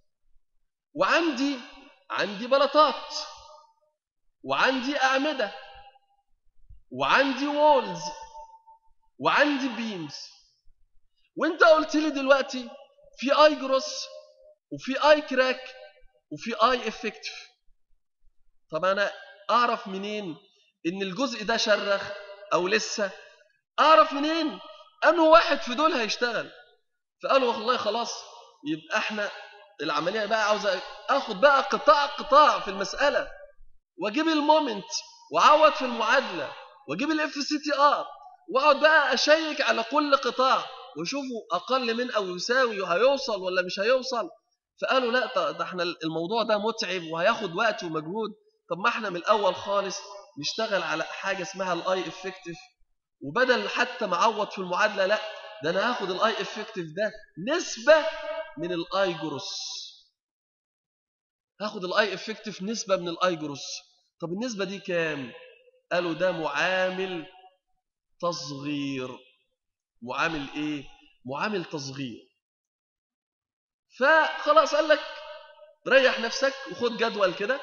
وعندي عندي بلاطات وعندي اعمده وعندي وولز وعندي بيمز وانت قلت لي دلوقتي في اي جروس وفي اي كراك وفي اي افكتيف طب انا اعرف منين ان الجزء ده شرخ او لسه اعرف منين انه واحد في دول هيشتغل فقالوا والله خلاص يبقى احنا العمليه بقى عاوز اخد بقى قطاع قطاع في المساله واجيب المومنت واعوض في المعادله واجيب الاف سي تي ار واقعد بقى اشيك على كل قطاع واشوفه اقل من او يساوي وهيوصل ولا مش هيوصل فقالوا لا ده احنا الموضوع ده متعب وهياخد وقت ومجهود طب ما احنا من الاول خالص نشتغل على حاجه اسمها الاي افكتيف وبدل حتى ما اعوض في المعادله لا ده انا هاخد الاي افكتيف ده نسبه من الاي جروس هاخد الاي افكتيف نسبه من الاي جروس طب النسبه دي كام قالوا ده معامل تصغير معامل ايه معامل تصغير فخلاص قال لك ريح نفسك وخد جدول كده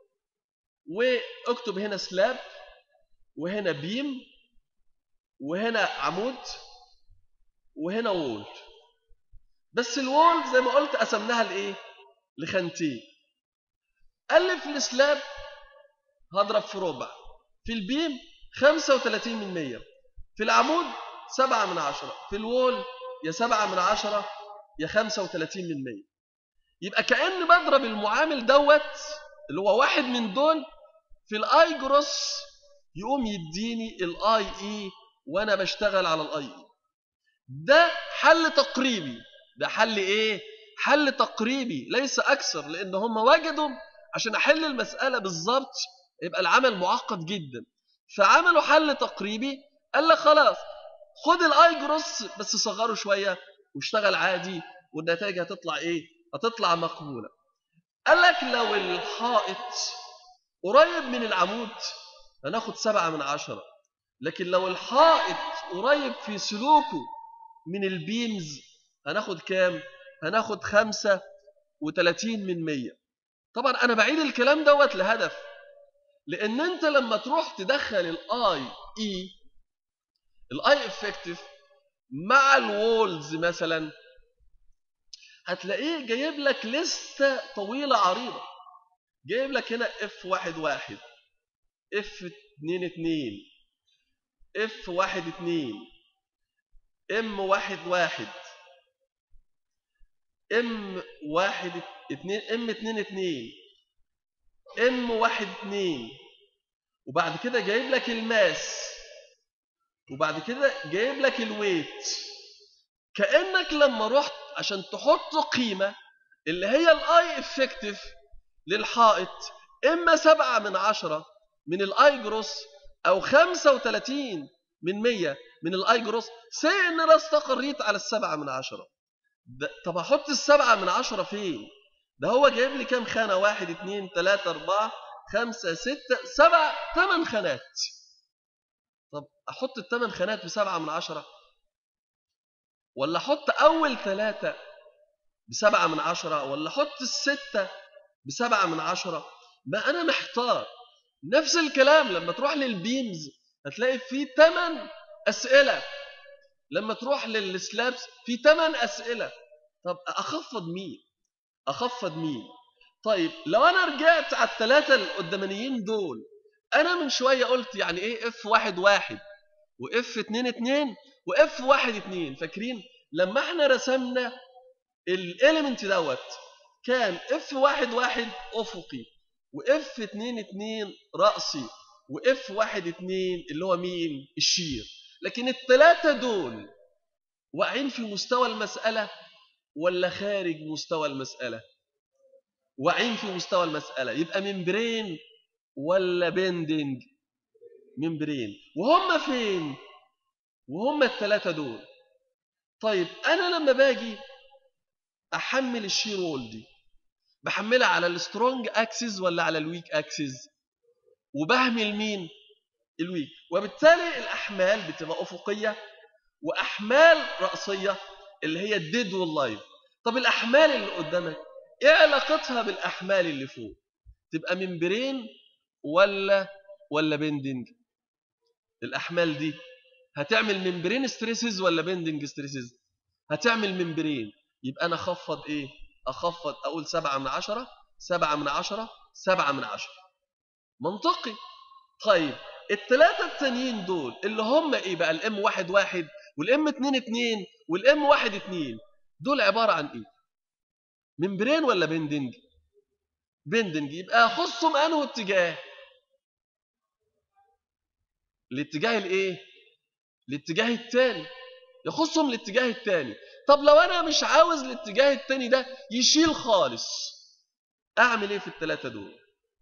واكتب هنا سلاب وهنا بيم وهنا عمود وهنا وول بس الوول زي ما قلت قسمناها لايه لخانتين الف السلاب هضرب في ربع في البيم 35 من 100 في العمود 7 من 10 في الوول يا 7 من 10 يا 35 من 100 يبقى كأن بضرب المعامل دوت اللي هو واحد من دول في الاي جروس يقوم يديني الاي اي وانا بشتغل على الاي اي ده حل تقريبي ده حل ايه حل تقريبي ليس اكثر لان هم وجدوا عشان احل المساله بالظبط يبقى العمل معقد جدا فعملوا حل تقريبي قال لك خلاص خد الاي جروس بس صغره شويه واشتغل عادي والنتائج هتطلع ايه هتطلع مقبوله قال لك لو الحائط قريب من العمود هناخد سبعة من عشرة لكن لو الحائط قريب في سلوكه من البيمز هناخد كام هناخد خمسة وتلاتين من مية طبعا أنا بعيد الكلام دوت لهدف لأن أنت لما تروح تدخل الاي اي الاي افكتيف مع الوولز مثلا هتلاقيه جايب لك لستة طويلة عريضة جايب لك هنا اف واحد واحد اف اتنين اتنين اف واحد اتنين ام واحد واحد ام واحد اتنين ام اتنين اتنين ام واحد اتنين وبعد كده جايب لك الماس وبعد كده جايب لك الويت كأنك لما رحت عشان تحط قيمة اللي هي الاي افكتيف للحائط إما سبعة من عشرة من الآي جروس أو خمسة وثلاثين من مية من الآي جروس سي إن أنا استقريت على السبعة من عشرة طب أحط السبعة من عشرة فين ده هو جايب لي كام خانة واحد اتنين تلاتة أربعة خمسة ستة سبعة ثمان خانات طب أحط الثمان خانات بسبعة من عشرة ولا أحط أول ثلاثة بسبعة من عشرة ولا أحط الستة بسبعة من عشرة ما أنا محتار نفس الكلام لما تروح للبيمز هتلاقي فيه ثمان أسئلة لما تروح للسلابس في ثمان أسئلة طب أخفض مين أخفض مين طيب لو انا رجعت على الثلاثه القدامانيين دول انا من شويه قلت يعني ايه اف واحد واحد واف اتنين اتنين واف واحد اتنين فاكرين لما احنا رسمنا الاليمنت دوت كان اف واحد واحد افقي واف اتنين اتنين رأسي واف واحد اتنين اللي هو مين الشير لكن الثلاثة دول واقعين في مستوى المسألة ولا خارج مستوى المسألة واقعين في مستوى المسألة يبقى ممبرين ولا بيندنج ممبرين وهم فين وهم الثلاثة دول طيب أنا لما باجي أحمل الشير وول دي بحملها على السترونج اكسس ولا على الويك اكسس وبهمل مين الويك وبالتالي الاحمال بتبقى افقيه واحمال راسيه اللي هي الديد واللايف طب الاحمال اللي قدامك ايه علاقتها بالاحمال اللي فوق تبقى ممبرين ولا ولا بندنج الاحمال دي هتعمل ممبرين ستريسز ولا بندنج ستريسز هتعمل ممبرين يبقى انا اخفض ايه اخفض اقول سبعة من عشرة سبعة من عشرة سبعة من عشرة منطقي طيب الثلاثة التانيين دول اللي هم ايه بقى الام واحد واحد والام اتنين اتنين والام واحد اتنين دول عبارة عن ايه ممبرين ولا بندنج بندنج يبقى اخصهم انه اتجاه الاتجاه الايه الاتجاه الثاني يخصهم الاتجاه الثاني طب لو انا مش عاوز الاتجاه الثاني ده يشيل خالص اعمل ايه في الثلاثه دول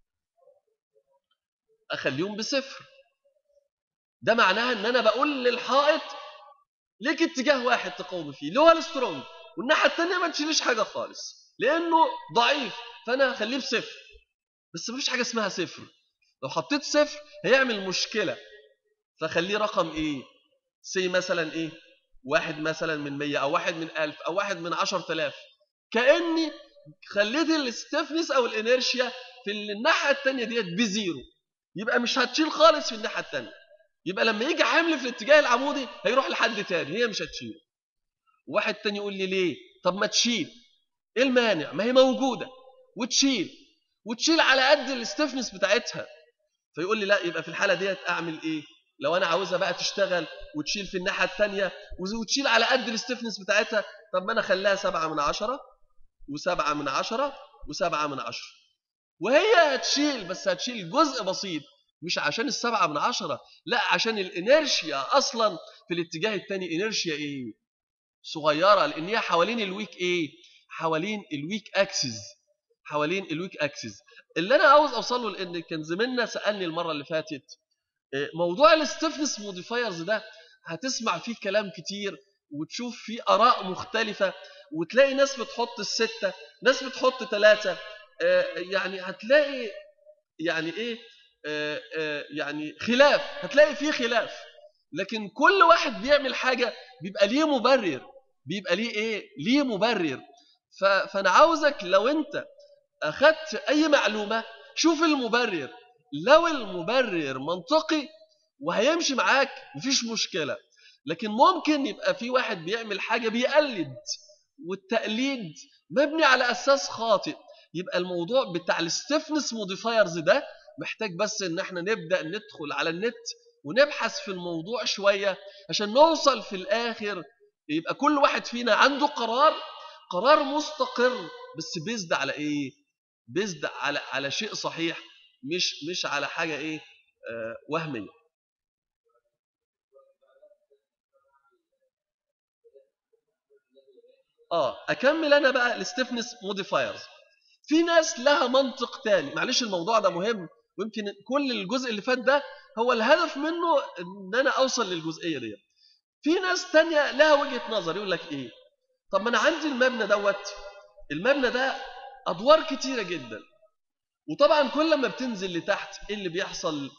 اخليهم بصفر ده معناها ان انا بقول للحائط ليك اتجاه واحد تقوم فيه اللي هو السترونج والناحيه الثانيه ما تشيلش حاجه خالص لانه ضعيف فانا هخليه بصفر بس مفيش حاجه اسمها صفر لو حطيت صفر هيعمل مشكله فخليه رقم ايه سي مثلا ايه واحد مثلا من مية او واحد من ألف او واحد من عشر تلاف كأني خليت الاستفنس او الانيرشيا في الناحية التانية ديت بزيرو يبقى مش هتشيل خالص في الناحية التانية يبقى لما يجي حمل في الاتجاه العمودي هيروح لحد تاني هي مش هتشيل واحد تاني يقول لي ليه طب ما تشيل ايه المانع ما هي موجودة وتشيل وتشيل على قد الاستفنس بتاعتها فيقول لي لا يبقى في الحالة ديت اعمل ايه لو انا عاوزها بقى تشتغل وتشيل في الناحيه الثانيه وتشيل على قد الاستفنس بتاعتها طب ما انا اخليها سبعة من عشرة وسبعة من عشرة وسبعة من عشرة وهي هتشيل بس هتشيل جزء بسيط مش عشان السبعة من عشرة لا عشان الانيرشيا اصلا في الاتجاه الثاني انيرشيا ايه صغيره لان هي حوالين الويك ايه حوالين الويك اكسس حوالين الويك اكسس اللي انا عاوز اوصله لان كان زميلنا سالني المره اللي فاتت موضوع الاستفنس موديفايرز ده هتسمع فيه كلام كتير وتشوف فيه آراء مختلفة وتلاقي ناس بتحط الستة ناس بتحط ثلاثة يعني هتلاقي يعني ايه يعني خلاف هتلاقي فيه خلاف لكن كل واحد بيعمل حاجة بيبقى ليه مبرر بيبقى ليه ايه ليه مبرر فانا عاوزك لو انت اخدت اي معلومة شوف المبرر لو المبرر منطقي وهيمشي معاك مفيش مشكلة لكن ممكن يبقى في واحد بيعمل حاجة بيقلد والتقليد مبني على أساس خاطئ يبقى الموضوع بتاع الستفنس موديفايرز ده محتاج بس ان احنا نبدأ ندخل على النت ونبحث في الموضوع شوية عشان نوصل في الآخر يبقى كل واحد فينا عنده قرار قرار مستقر بس بيزد على ايه بيزد على على شيء صحيح مش مش على حاجه ايه آه وهميه اه اكمل انا بقى الستيفنس موديفايرز في ناس لها منطق تاني معلش الموضوع ده مهم ويمكن كل الجزء اللي فات ده هو الهدف منه ان انا اوصل للجزئيه دي في ناس تانية لها وجهه نظر يقول لك ايه طب ما انا عندي المبنى دوت المبنى ده ادوار كتيره جدا وطبعا كل ما بتنزل لتحت ايه اللي بيحصل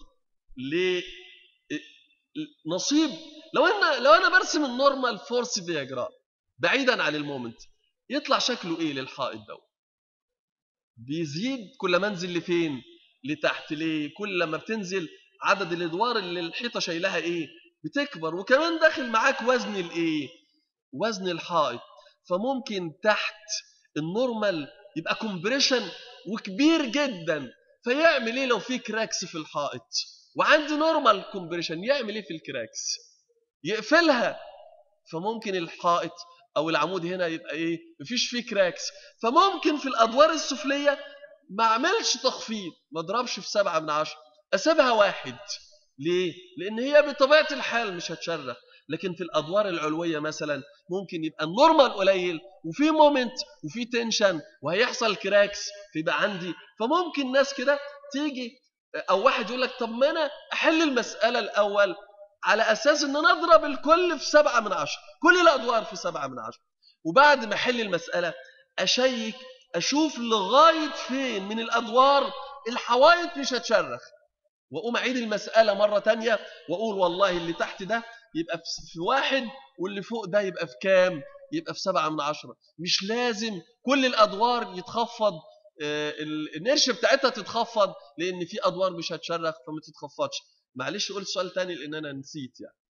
لنصيب لو انا لو انا برسم النورمال فورس دياجرام بعيدا عن المومنت يطلع شكله ايه للحائط ده بيزيد كل ما انزل لفين لتحت ليه كل ما بتنزل عدد الادوار اللي الحيطه شايلها ايه بتكبر وكمان داخل معاك وزن الايه وزن الحائط فممكن تحت النورمال يبقى كومبريشن وكبير جدا فيعمل ايه لو في كراكس في الحائط وعندي نورمال كومبريشن يعمل ايه في الكراكس يقفلها فممكن الحائط او العمود هنا يبقى ايه مفيش فيه كراكس فممكن في الادوار السفليه ما اعملش تخفيض ما اضربش في سبعة من عشرة اسيبها واحد ليه لان هي بطبيعه الحال مش هتشرخ لكن في الادوار العلويه مثلا ممكن يبقى النورمال قليل وفي مومنت وفي تنشن وهيحصل كراكس فيبقى عندي فممكن ناس كده تيجي او واحد يقول لك طب ما انا احل المساله الاول على اساس ان انا اضرب الكل في سبعة من عشرة كل الادوار في سبعة من عشرة وبعد ما احل المساله اشيك اشوف لغايه فين من الادوار الحوائط مش هتشرخ واقوم اعيد المساله مره تانية واقول والله اللي تحت ده يبقى في واحد واللي فوق ده يبقى في كام يبقى في سبعة من عشرة مش لازم كل الادوار يتخفض آه، النرش بتاعتها تتخفض لان في ادوار مش هتشرخ فما تتخفضش معلش قلت سؤال تاني لان انا نسيت يعني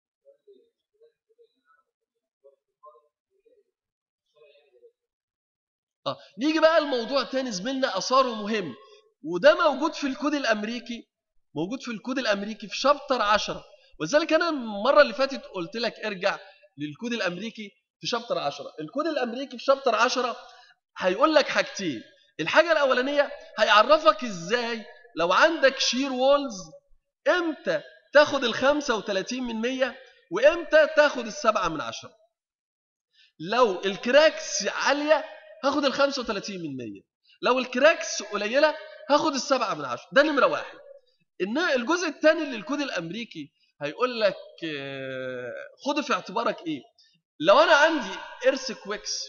اه نيجي بقى الموضوع تاني زميلنا اثاره مهم وده موجود في الكود الامريكي موجود في الكود الامريكي في شابتر 10 ولذلك انا المره اللي فاتت قلت لك ارجع للكود الامريكي في شابتر 10 الكود الامريكي في شابتر 10 هيقول لك حاجتين الحاجه الاولانيه هيعرفك ازاي لو عندك شير وولز امتى تاخد ال 35 من 100 وامتى تاخد السبعة من 10 لو الكراكس عاليه هاخد ال 35 من 100 لو الكراكس قليله هاخد السبعة من 10 ده نمره واحد ان الجزء الثاني للكود الامريكي هيقول لك آه، خد في اعتبارك ايه لو انا عندي ايرث كويكس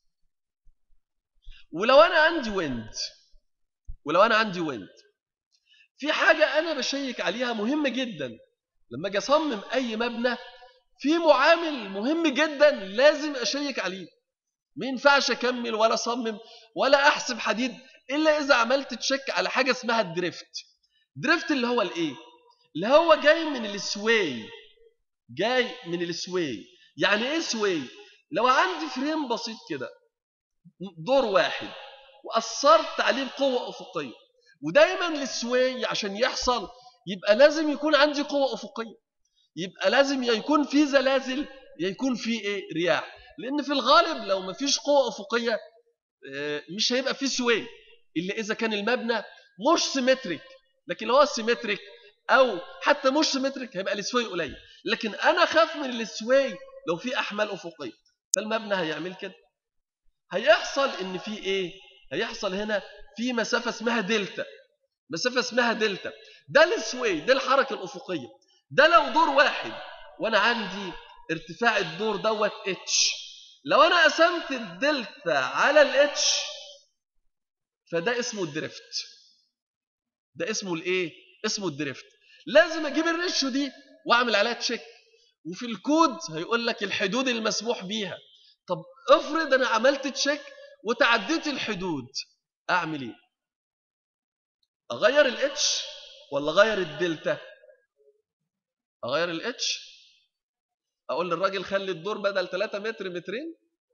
ولو انا عندي ويند ولو انا عندي ويند في حاجه انا بشيك عليها مهمه جدا لما اجي اصمم اي مبنى في معامل مهم جدا لازم اشيك عليه ما ينفعش اكمل ولا اصمم ولا احسب حديد الا اذا عملت تشيك على حاجه اسمها الدريفت دريفت اللي هو الايه اللي هو جاي من السواي جاي من السواي يعني ايه سواي لو عندي فريم بسيط كده دور واحد واثرت عليه بقوه افقيه ودايما السواي عشان يحصل يبقى لازم يكون عندي قوه افقيه يبقى لازم يا يكون في زلازل يا يكون في ايه رياح لان في الغالب لو ما فيش قوه افقيه آه، مش هيبقى في سواي الا اذا كان المبنى مش سيمتريك لكن لو هو سيمتريك او حتى مش سيمتريك هيبقى السواي قليل لكن انا خاف من السواي لو في احمال افقيه فالمبنى هيعمل كده هيحصل ان في ايه هيحصل هنا في مسافه اسمها دلتا مسافه اسمها دلتا ده السواي ده الحركه الافقيه ده لو دور واحد وانا عندي ارتفاع الدور دوت اتش لو انا قسمت الدلتا على الاتش فده اسمه الدريفت ده اسمه الايه اسمه الدريفت لازم اجيب الريشيو دي واعمل عليها تشيك وفي الكود هيقول لك الحدود المسموح بيها طب افرض انا عملت تشيك وتعديت الحدود اعمل ايه اغير الاتش ولا اغير الدلتا اغير الاتش اقول للراجل خلي الدور بدل 3 متر مترين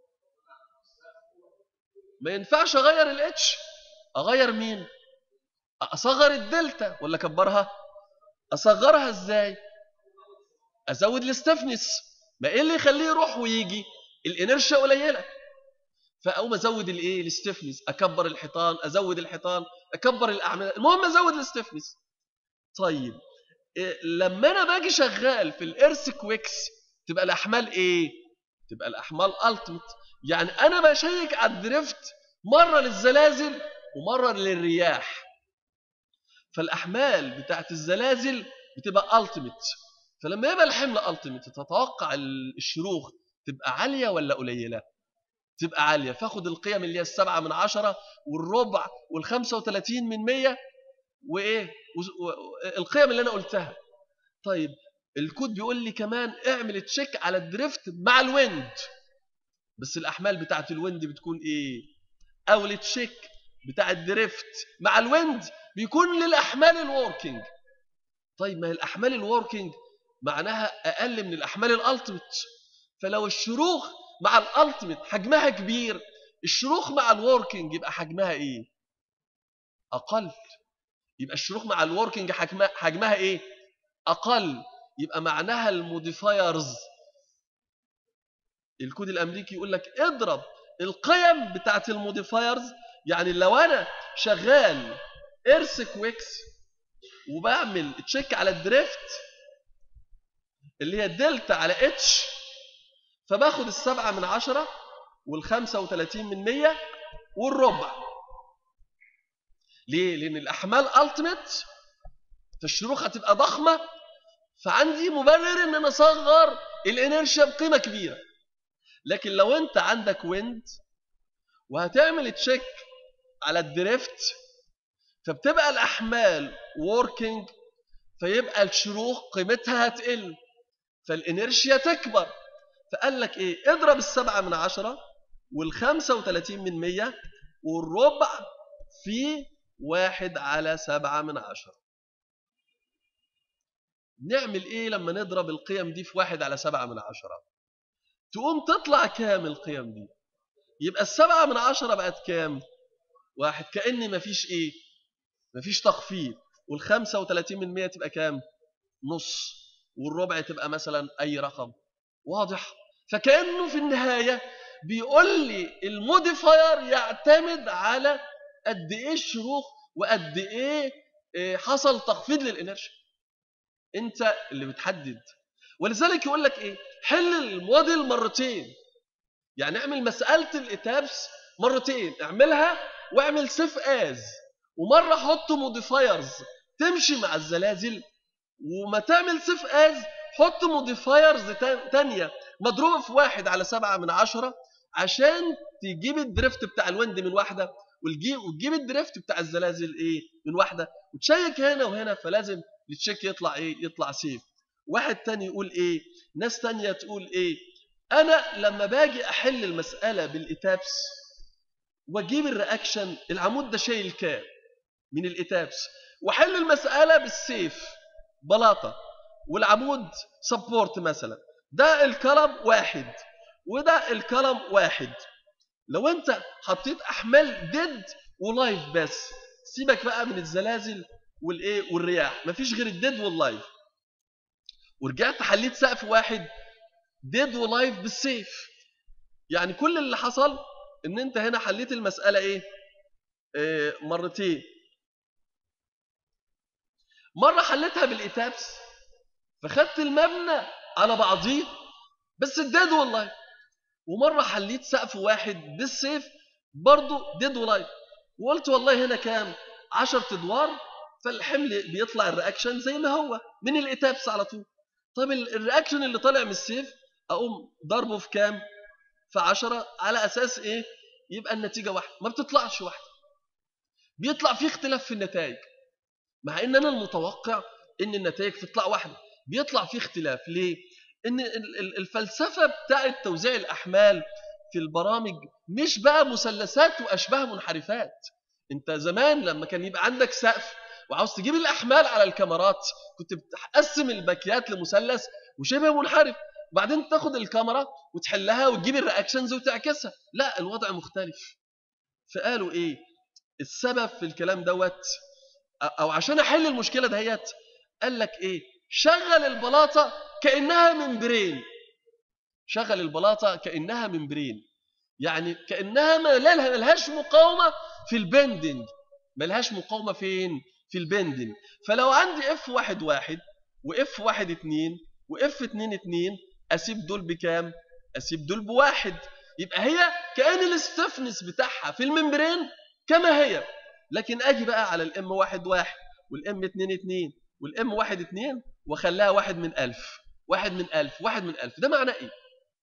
ما ينفعش اغير الاتش اغير مين اصغر الدلتا ولا اكبرها اصغرها ازاي ازود الاستفنس ما ايه اللي يخليه يروح ويجي الانرشيا قليله فاقوم ازود الايه الاستفنس اكبر الحيطان ازود الحيطان اكبر الاعمده المهم ازود الاستفنس طيب إيه لما انا باجي شغال في الارث كويكس تبقى الاحمال ايه تبقى الاحمال التمت يعني انا بشيك على الدريفت مره للزلازل ومره للرياح فالاحمال بتاعت الزلازل بتبقى التمت فلما يبقى الحمل التمت تتوقع الشروخ تبقى عاليه ولا قليله تبقى عاليه فاخد القيم اللي هي السبعة من عشرة والربع والخمسة وثلاثين من مية وايه القيم اللي انا قلتها طيب الكود بيقول لي كمان اعمل تشيك على الدريفت مع الويند بس الاحمال بتاعت الويند بتكون ايه او التشيك بتاع الدريفت مع الويند بيكون للاحمال الوركينج طيب ما هي الاحمال الوركينج معناها اقل من الاحمال الالتيميت فلو الشروخ مع الالتيميت حجمها كبير الشروخ مع الوركينج يبقى حجمها ايه اقل يبقى الشروخ مع الوركينج حجمها, حجمها ايه اقل يبقى معناها الموديفايرز الكود الامريكي يقول لك اضرب القيم بتاعت الموديفايرز يعني لو انا شغال ايرث كويكس وبعمل تشيك على الدريفت اللي هي دلتا على اتش فباخد السبعة من عشرة والخمسة وثلاثين من مية والربع ليه؟ لأن الأحمال ألتيميت فالشروخ هتبقى ضخمة فعندي مبرر ان انا اصغر الانرشيا بقيمه كبيره لكن لو انت عندك ويند وهتعمل تشيك على الدريفت فبتبقى الاحمال ووركينج فيبقى الشروخ قيمتها هتقل فالانرشيا تكبر فقال لك ايه اضرب السبعة من عشرة والخمسة وثلاثين من مية والربع في واحد على سبعة من عشرة نعمل ايه لما نضرب القيم دي في واحد على سبعة من عشرة تقوم تطلع كام القيم دي يبقى السبعة من عشرة بقت كام واحد كأن مفيش ايه مفيش تخفيض والخمسة وثلاثين من مية تبقى كام نص والربع تبقى مثلا اي رقم واضح فكأنه في النهاية بيقول لي الموديفاير يعتمد على قد ايه الشروخ وقد ايه حصل تخفيض للانرشيا انت اللي بتحدد ولذلك يقول لك ايه حل الموديل مرتين يعني اعمل مساله الاتابس مرتين اعملها واعمل سيف از ومره حط موديفايرز تمشي مع الزلازل وما تعمل سيف از حط موديفايرز تانية مضروبه في واحد على سبعة من عشرة عشان تجيب الدريفت بتاع الويند من واحده وتجيب الدريفت بتاع الزلازل ايه من واحده وتشيك هنا وهنا فلازم التشيك يطلع ايه يطلع سيف واحد تاني يقول ايه ناس تانية تقول ايه انا لما باجي احل المسألة بالاتابس واجيب الرياكشن العمود ده شايل كام من الاتابس واحل المسألة بالسيف بلاطة والعمود سبورت مثلا ده الكلم واحد وده الكلم واحد لو انت حطيت احمال ديد ولايف بس سيبك بقى من الزلازل والايه والرياح مفيش غير الديد واللايف ورجعت حليت سقف واحد ديد ولايف بالسيف يعني كل اللي حصل ان انت هنا حليت المساله ايه, إيه مرتين مره حليتها بالاتابس فخدت المبنى على بعضيه بس الديد واللايف ومره حليت سقف واحد بالسيف برضه ديد ولايف وقلت والله هنا كام 10 ادوار فالحمل بيطلع الرياكشن زي ما هو من الاتابس على طول طب الرياكشن اللي طالع من السيف اقوم ضربه في كام في 10 على اساس ايه يبقى النتيجه واحده ما بتطلعش واحده بيطلع في اختلاف في النتائج مع ان انا المتوقع ان النتائج تطلع واحده بيطلع في اختلاف ليه ان الفلسفه بتاعه توزيع الاحمال في البرامج مش بقى مثلثات واشباه منحرفات انت زمان لما كان يبقى عندك سقف وعاوز تجيب الاحمال على الكاميرات كنت بتقسم الباكيات لمثلث وشبه منحرف وبعدين تاخد الكاميرا وتحلها وتجيب الرياكشنز وتعكسها لا الوضع مختلف فقالوا ايه السبب في الكلام دوت او عشان احل المشكله دهيت قال لك ايه شغل البلاطه كانها ممبرين شغل البلاطه كانها ممبرين يعني كانها ما لهاش مقاومه في البندنج ملهاش مقاومه فين في البندنج فلو عندي اف واحد واحد واف واحد اتنين واف اتنين اتنين اسيب دول بكام اسيب دول بواحد يبقى هي كان الاستفنس بتاعها في الممبرين كما هي لكن اجي بقى على الام واحد واحد والام اتنين اتنين والام واحد اتنين واخليها واحد من الف واحد من الف واحد من الف ده معناه ايه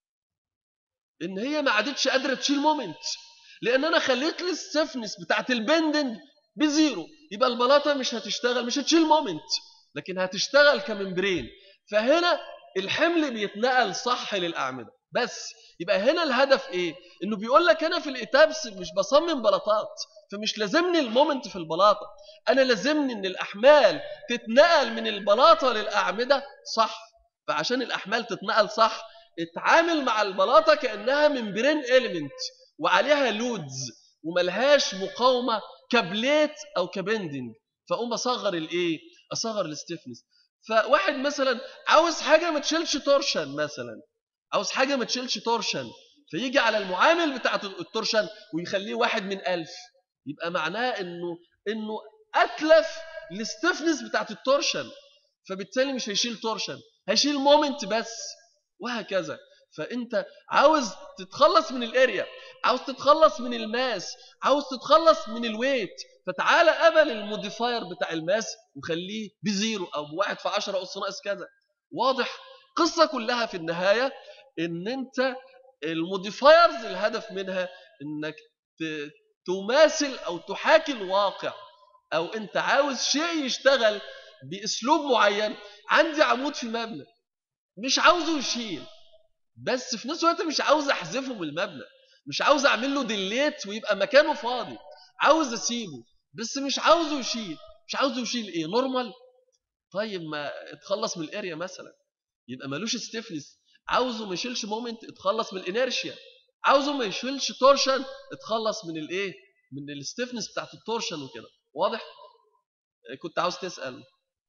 ان هي ما عادتش قادره تشيل مومنت لان انا خليت الاستفنس بتاعت البندنج بزيرو يبقى البلاطه مش هتشتغل مش هتشيل مومنت لكن هتشتغل كممبرين فهنا الحمل بيتنقل صح للاعمده بس يبقى هنا الهدف ايه انه بيقول لك انا في الاتابس مش بصمم بلاطات فمش لازمني المومنت في البلاطه انا لازمني ان الاحمال تتنقل من البلاطه للاعمده صح فعشان الاحمال تتنقل صح اتعامل مع البلاطه كانها ممبرين اليمنت وعليها لودز وملهاش مقاومه كبليت او كبندنج فاقوم اصغر الايه اصغر الستيفنس فواحد مثلا عاوز حاجه ما تشيلش تورشن مثلا عاوز حاجه ما تشيلش تورشن فيجي على المعامل بتاع التورشن ويخليه واحد من ألف يبقى معناه انه انه اتلف الستيفنس بتاعت التورشن فبالتالي مش هيشيل تورشن هيشيل مومنت بس وهكذا فانت عاوز تتخلص من الاريا عاوز تتخلص من الماس عاوز تتخلص من الويت فتعالى قبل الموديفاير بتاع الماس وخليه بزيرو او بواحد في عشرة اس ناقص كذا واضح قصة كلها في النهاية ان انت الموديفايرز الهدف منها انك تماثل او تحاكي الواقع او انت عاوز شيء يشتغل باسلوب معين عندي عمود في مبنى مش عاوزه يشيل بس في نفس الوقت مش عاوز احذفه من المبنى مش عاوز اعمل له ديليت ويبقى مكانه فاضي عاوز اسيبه بس مش عاوزه يشيل مش عاوزه يشيل ايه نورمال طيب ما اتخلص من الاريا مثلا يبقى ملوش ستيفنس عاوزه ما يشيلش مومنت اتخلص من الانيرشيا عاوزه ما يشيلش تورشن اتخلص من الايه من الستيفنس بتاعت التورشن وكده واضح كنت عاوز تسال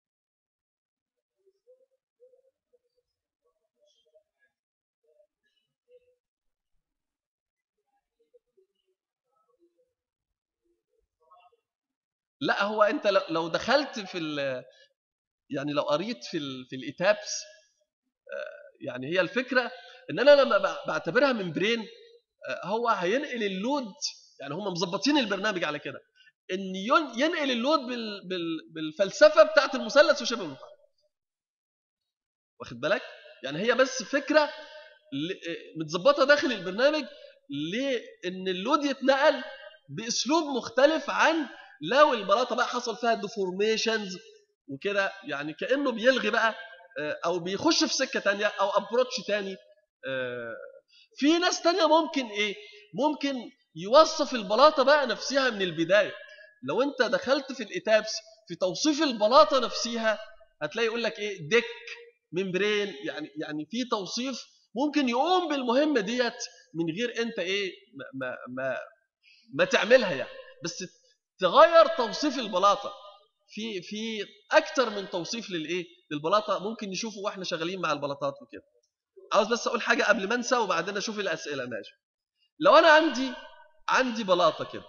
لا هو انت لو دخلت في يعني لو قريت في ال في الايتابس آه، يعني هي الفكره ان انا لما بعتبرها من برين آه، هو هينقل اللود يعني هم مظبطين البرنامج على كده ان ينقل اللود بالفلسفه بتاعت المثلث وشبه المفعل واخد بالك يعني هي بس فكره آه، متظبطه داخل البرنامج لان اللود يتنقل باسلوب مختلف عن لو البلاطه بقى حصل فيها ديفورميشنز وكده يعني كانه بيلغي بقى آه، او بيخش في سكه ثانيه او ابروتش ثاني آه، في ناس ثانيه ممكن ايه ممكن يوصف البلاطه بقى نفسها من البدايه لو انت دخلت في الاتابس في توصيف البلاطه نفسها هتلاقي يقول لك ايه ديك ممبرين يعني يعني في توصيف ممكن يقوم بالمهمه ديت من غير انت ايه ما ما ما, ما تعملها يعني بس تغير توصيف البلاطه في في اكتر من توصيف للايه للبلاطه ممكن نشوفه واحنا شغالين مع البلاطات وكده عاوز بس اقول حاجه قبل ما انسى وبعدين اشوف الاسئله ماشي لو انا عندي عندي بلاطه كده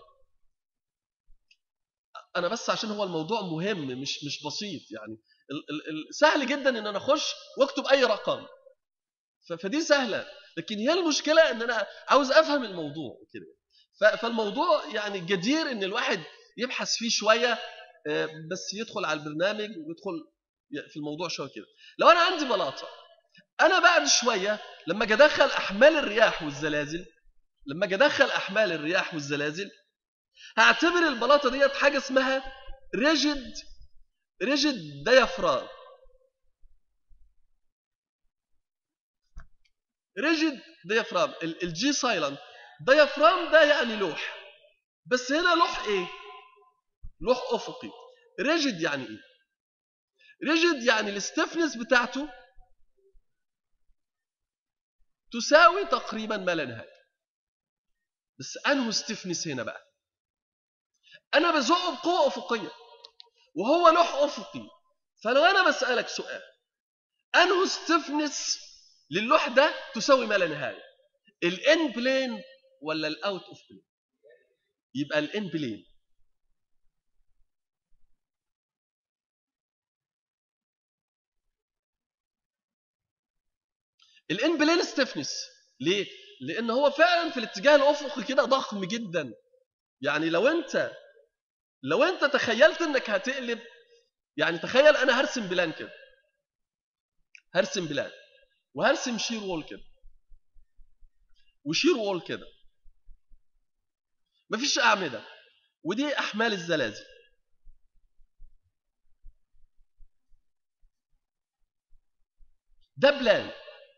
انا بس عشان هو الموضوع مهم مش مش بسيط يعني سهل جدا ان انا اخش واكتب اي رقم فدي سهله لكن هي المشكله ان انا عاوز افهم الموضوع كده فالموضوع يعني جدير ان الواحد يبحث فيه شويه آه، بس يدخل على البرنامج ويدخل في الموضوع شويه كده لو انا عندي بلاطه انا بعد شويه لما اجي ادخل احمال الرياح والزلازل لما اجي ادخل احمال الرياح والزلازل هعتبر البلاطه ديت حاجه اسمها ريجيد ريجيد ديافرام ريجيد ديافرام الجي سايلنت ديافرام ده يعني لوح بس هنا لوح ايه لوح افقي ريجيد يعني ايه ريجيد يعني الستفنس بتاعته تساوي تقريبا ما لا نهايه بس انه ستفنس هنا بقى انا بزقه بقوه افقيه وهو لوح افقي فلو انا بسالك سؤال انه ستفنس للوح ده تساوي ما لا نهايه الان بلين ولا الاوت اوف بلين يبقى الان بلين الان بلين ستيفنس ليه لان هو فعلا في الاتجاه الافقي كده ضخم جدا يعني لو انت لو انت تخيلت انك هتقلب يعني تخيل انا هرسم بلان كده هرسم بلان وهرسم شير وول كده وشير وول كده مفيش اعمده ودي احمال الزلازل ده بلان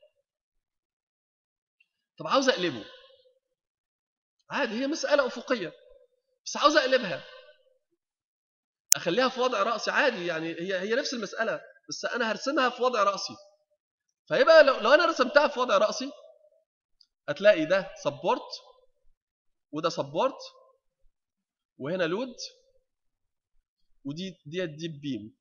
طب عاوز اقلبه عادي هي مسألة أفقية بس عاوز أقلبها أخليها في وضع رأسي عادي يعني هي هي نفس المسألة بس أنا هرسمها في وضع رأسي فيبقى لو, لو أنا رسمتها في وضع رأسي هتلاقي ده سبورت وده سبورت وهنا لود ودي ديت ديب بيم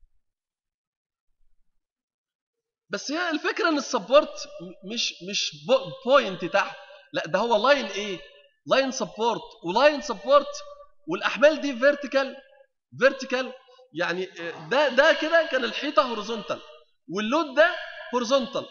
بس هي الفكره ان السبورت مش مش بوينت تحت لا ده هو لاين ايه لاين سبورت ولاين سبورت والاحمال دي فيرتيكال فيرتيكال يعني ده ده كده كان الحيطه هوريزونتال واللود ده هوريزونتال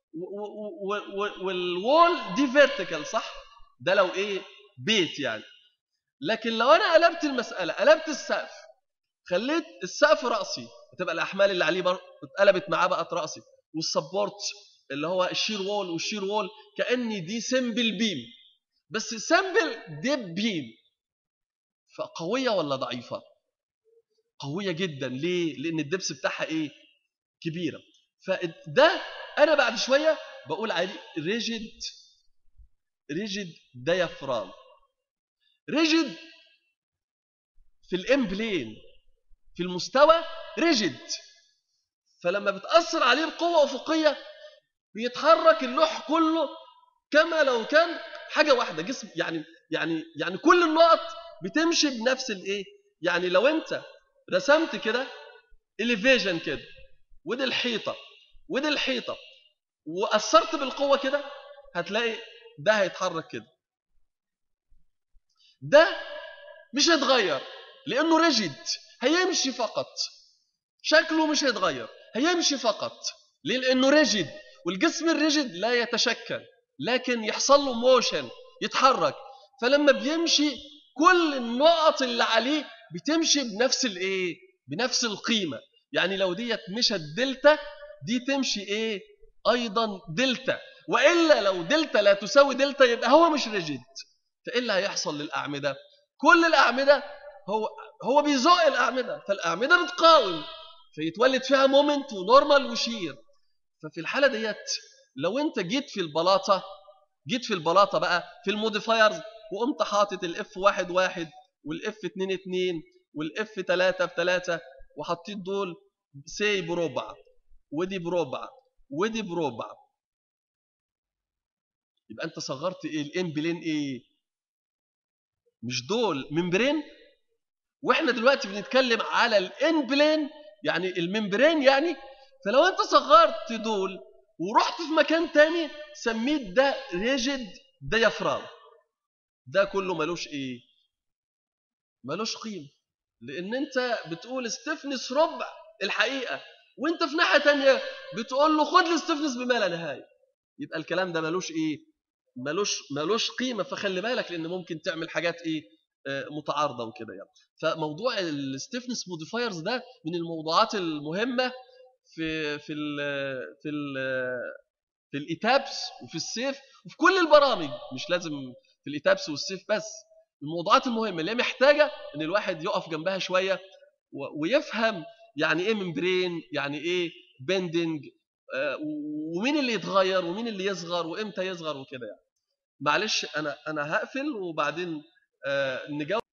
والوول دي فيرتيكال صح ده لو ايه بيت يعني لكن لو انا قلبت المساله قلبت السقف خليت السقف راسي تبقى الاحمال اللي عليه بر... اتقلبت معاه بقت راسي والسبورت اللي هو الشير وول والشير وول كاني دي سمبل بيم بس سمبل ديب بيم فقويه ولا ضعيفه قويه جدا ليه لان الدبس بتاعها ايه كبيره فده انا بعد شويه بقول عليه ريجيد ريجيد ديافرام ريجيد في الام بلين في المستوى ريجيد فلما بتاثر عليه القوه افقيه بيتحرك اللوح كله كما لو كان حاجه واحده جسم يعني يعني يعني كل النقط بتمشي بنفس الايه يعني لو انت رسمت كده اليفيجن كده ودي الحيطه ودي الحيطه واثرت بالقوه كده هتلاقي ده هيتحرك كده ده مش هيتغير لانه ريجيد هيمشي فقط شكله مش هيتغير هيمشي فقط ليه لانه ريجيد والجسم الريجيد لا يتشكل لكن يحصل له موشن يتحرك فلما بيمشي كل النقط اللي عليه بتمشي بنفس الايه بنفس القيمه يعني لو ديت مشت دلتا دي تمشي ايه ايضا دلتا والا لو دلتا لا تساوي دلتا يبقى هو مش ريجيد فايه اللي هيحصل للاعمده كل الاعمده هو هو بيزق الاعمده فالاعمده بتقاوم فيتولد فيها مومنت ونورمال وشير ففي الحاله ديت لو انت جيت في البلاطه جيت في البلاطه بقى في الموديفايرز وقمت حاطط الاف واحد واحد والاف 2 2 والاف 3 بثلاثة وحطيت دول سي بربع ودي بربع ودي بربع يبقى انت صغرت ايه الام بلين ايه مش دول ممبرين واحنا دلوقتي بنتكلم على الان بلين يعني الممبرين يعني فلو انت صغرت دول ورحت في مكان تاني سميت ده ريجيد ديافرام ده كله ملوش ايه ملوش قيمه لان انت بتقول استفنس ربع الحقيقه وانت في ناحيه تانية بتقول له خد لي استفنس بما لا نهايه يبقى الكلام ده ملوش ايه ملوش ملوش قيمه فخلي بالك لان ممكن تعمل حاجات ايه آه متعارضه وكده يعني فموضوع الستيفنس موديفايرز ده من الموضوعات المهمه في في ال في ال في الايتابس وفي السيف وفي كل البرامج مش لازم في الايتابس والسيف بس الموضوعات المهمه اللي هي محتاجه ان الواحد يقف جنبها شويه ويفهم يعني ايه ممبرين يعني ايه بندنج ومين اللي يتغير ومين اللي يصغر وامتى يصغر وكده يعني معلش انا انا هقفل وبعدين نجاوب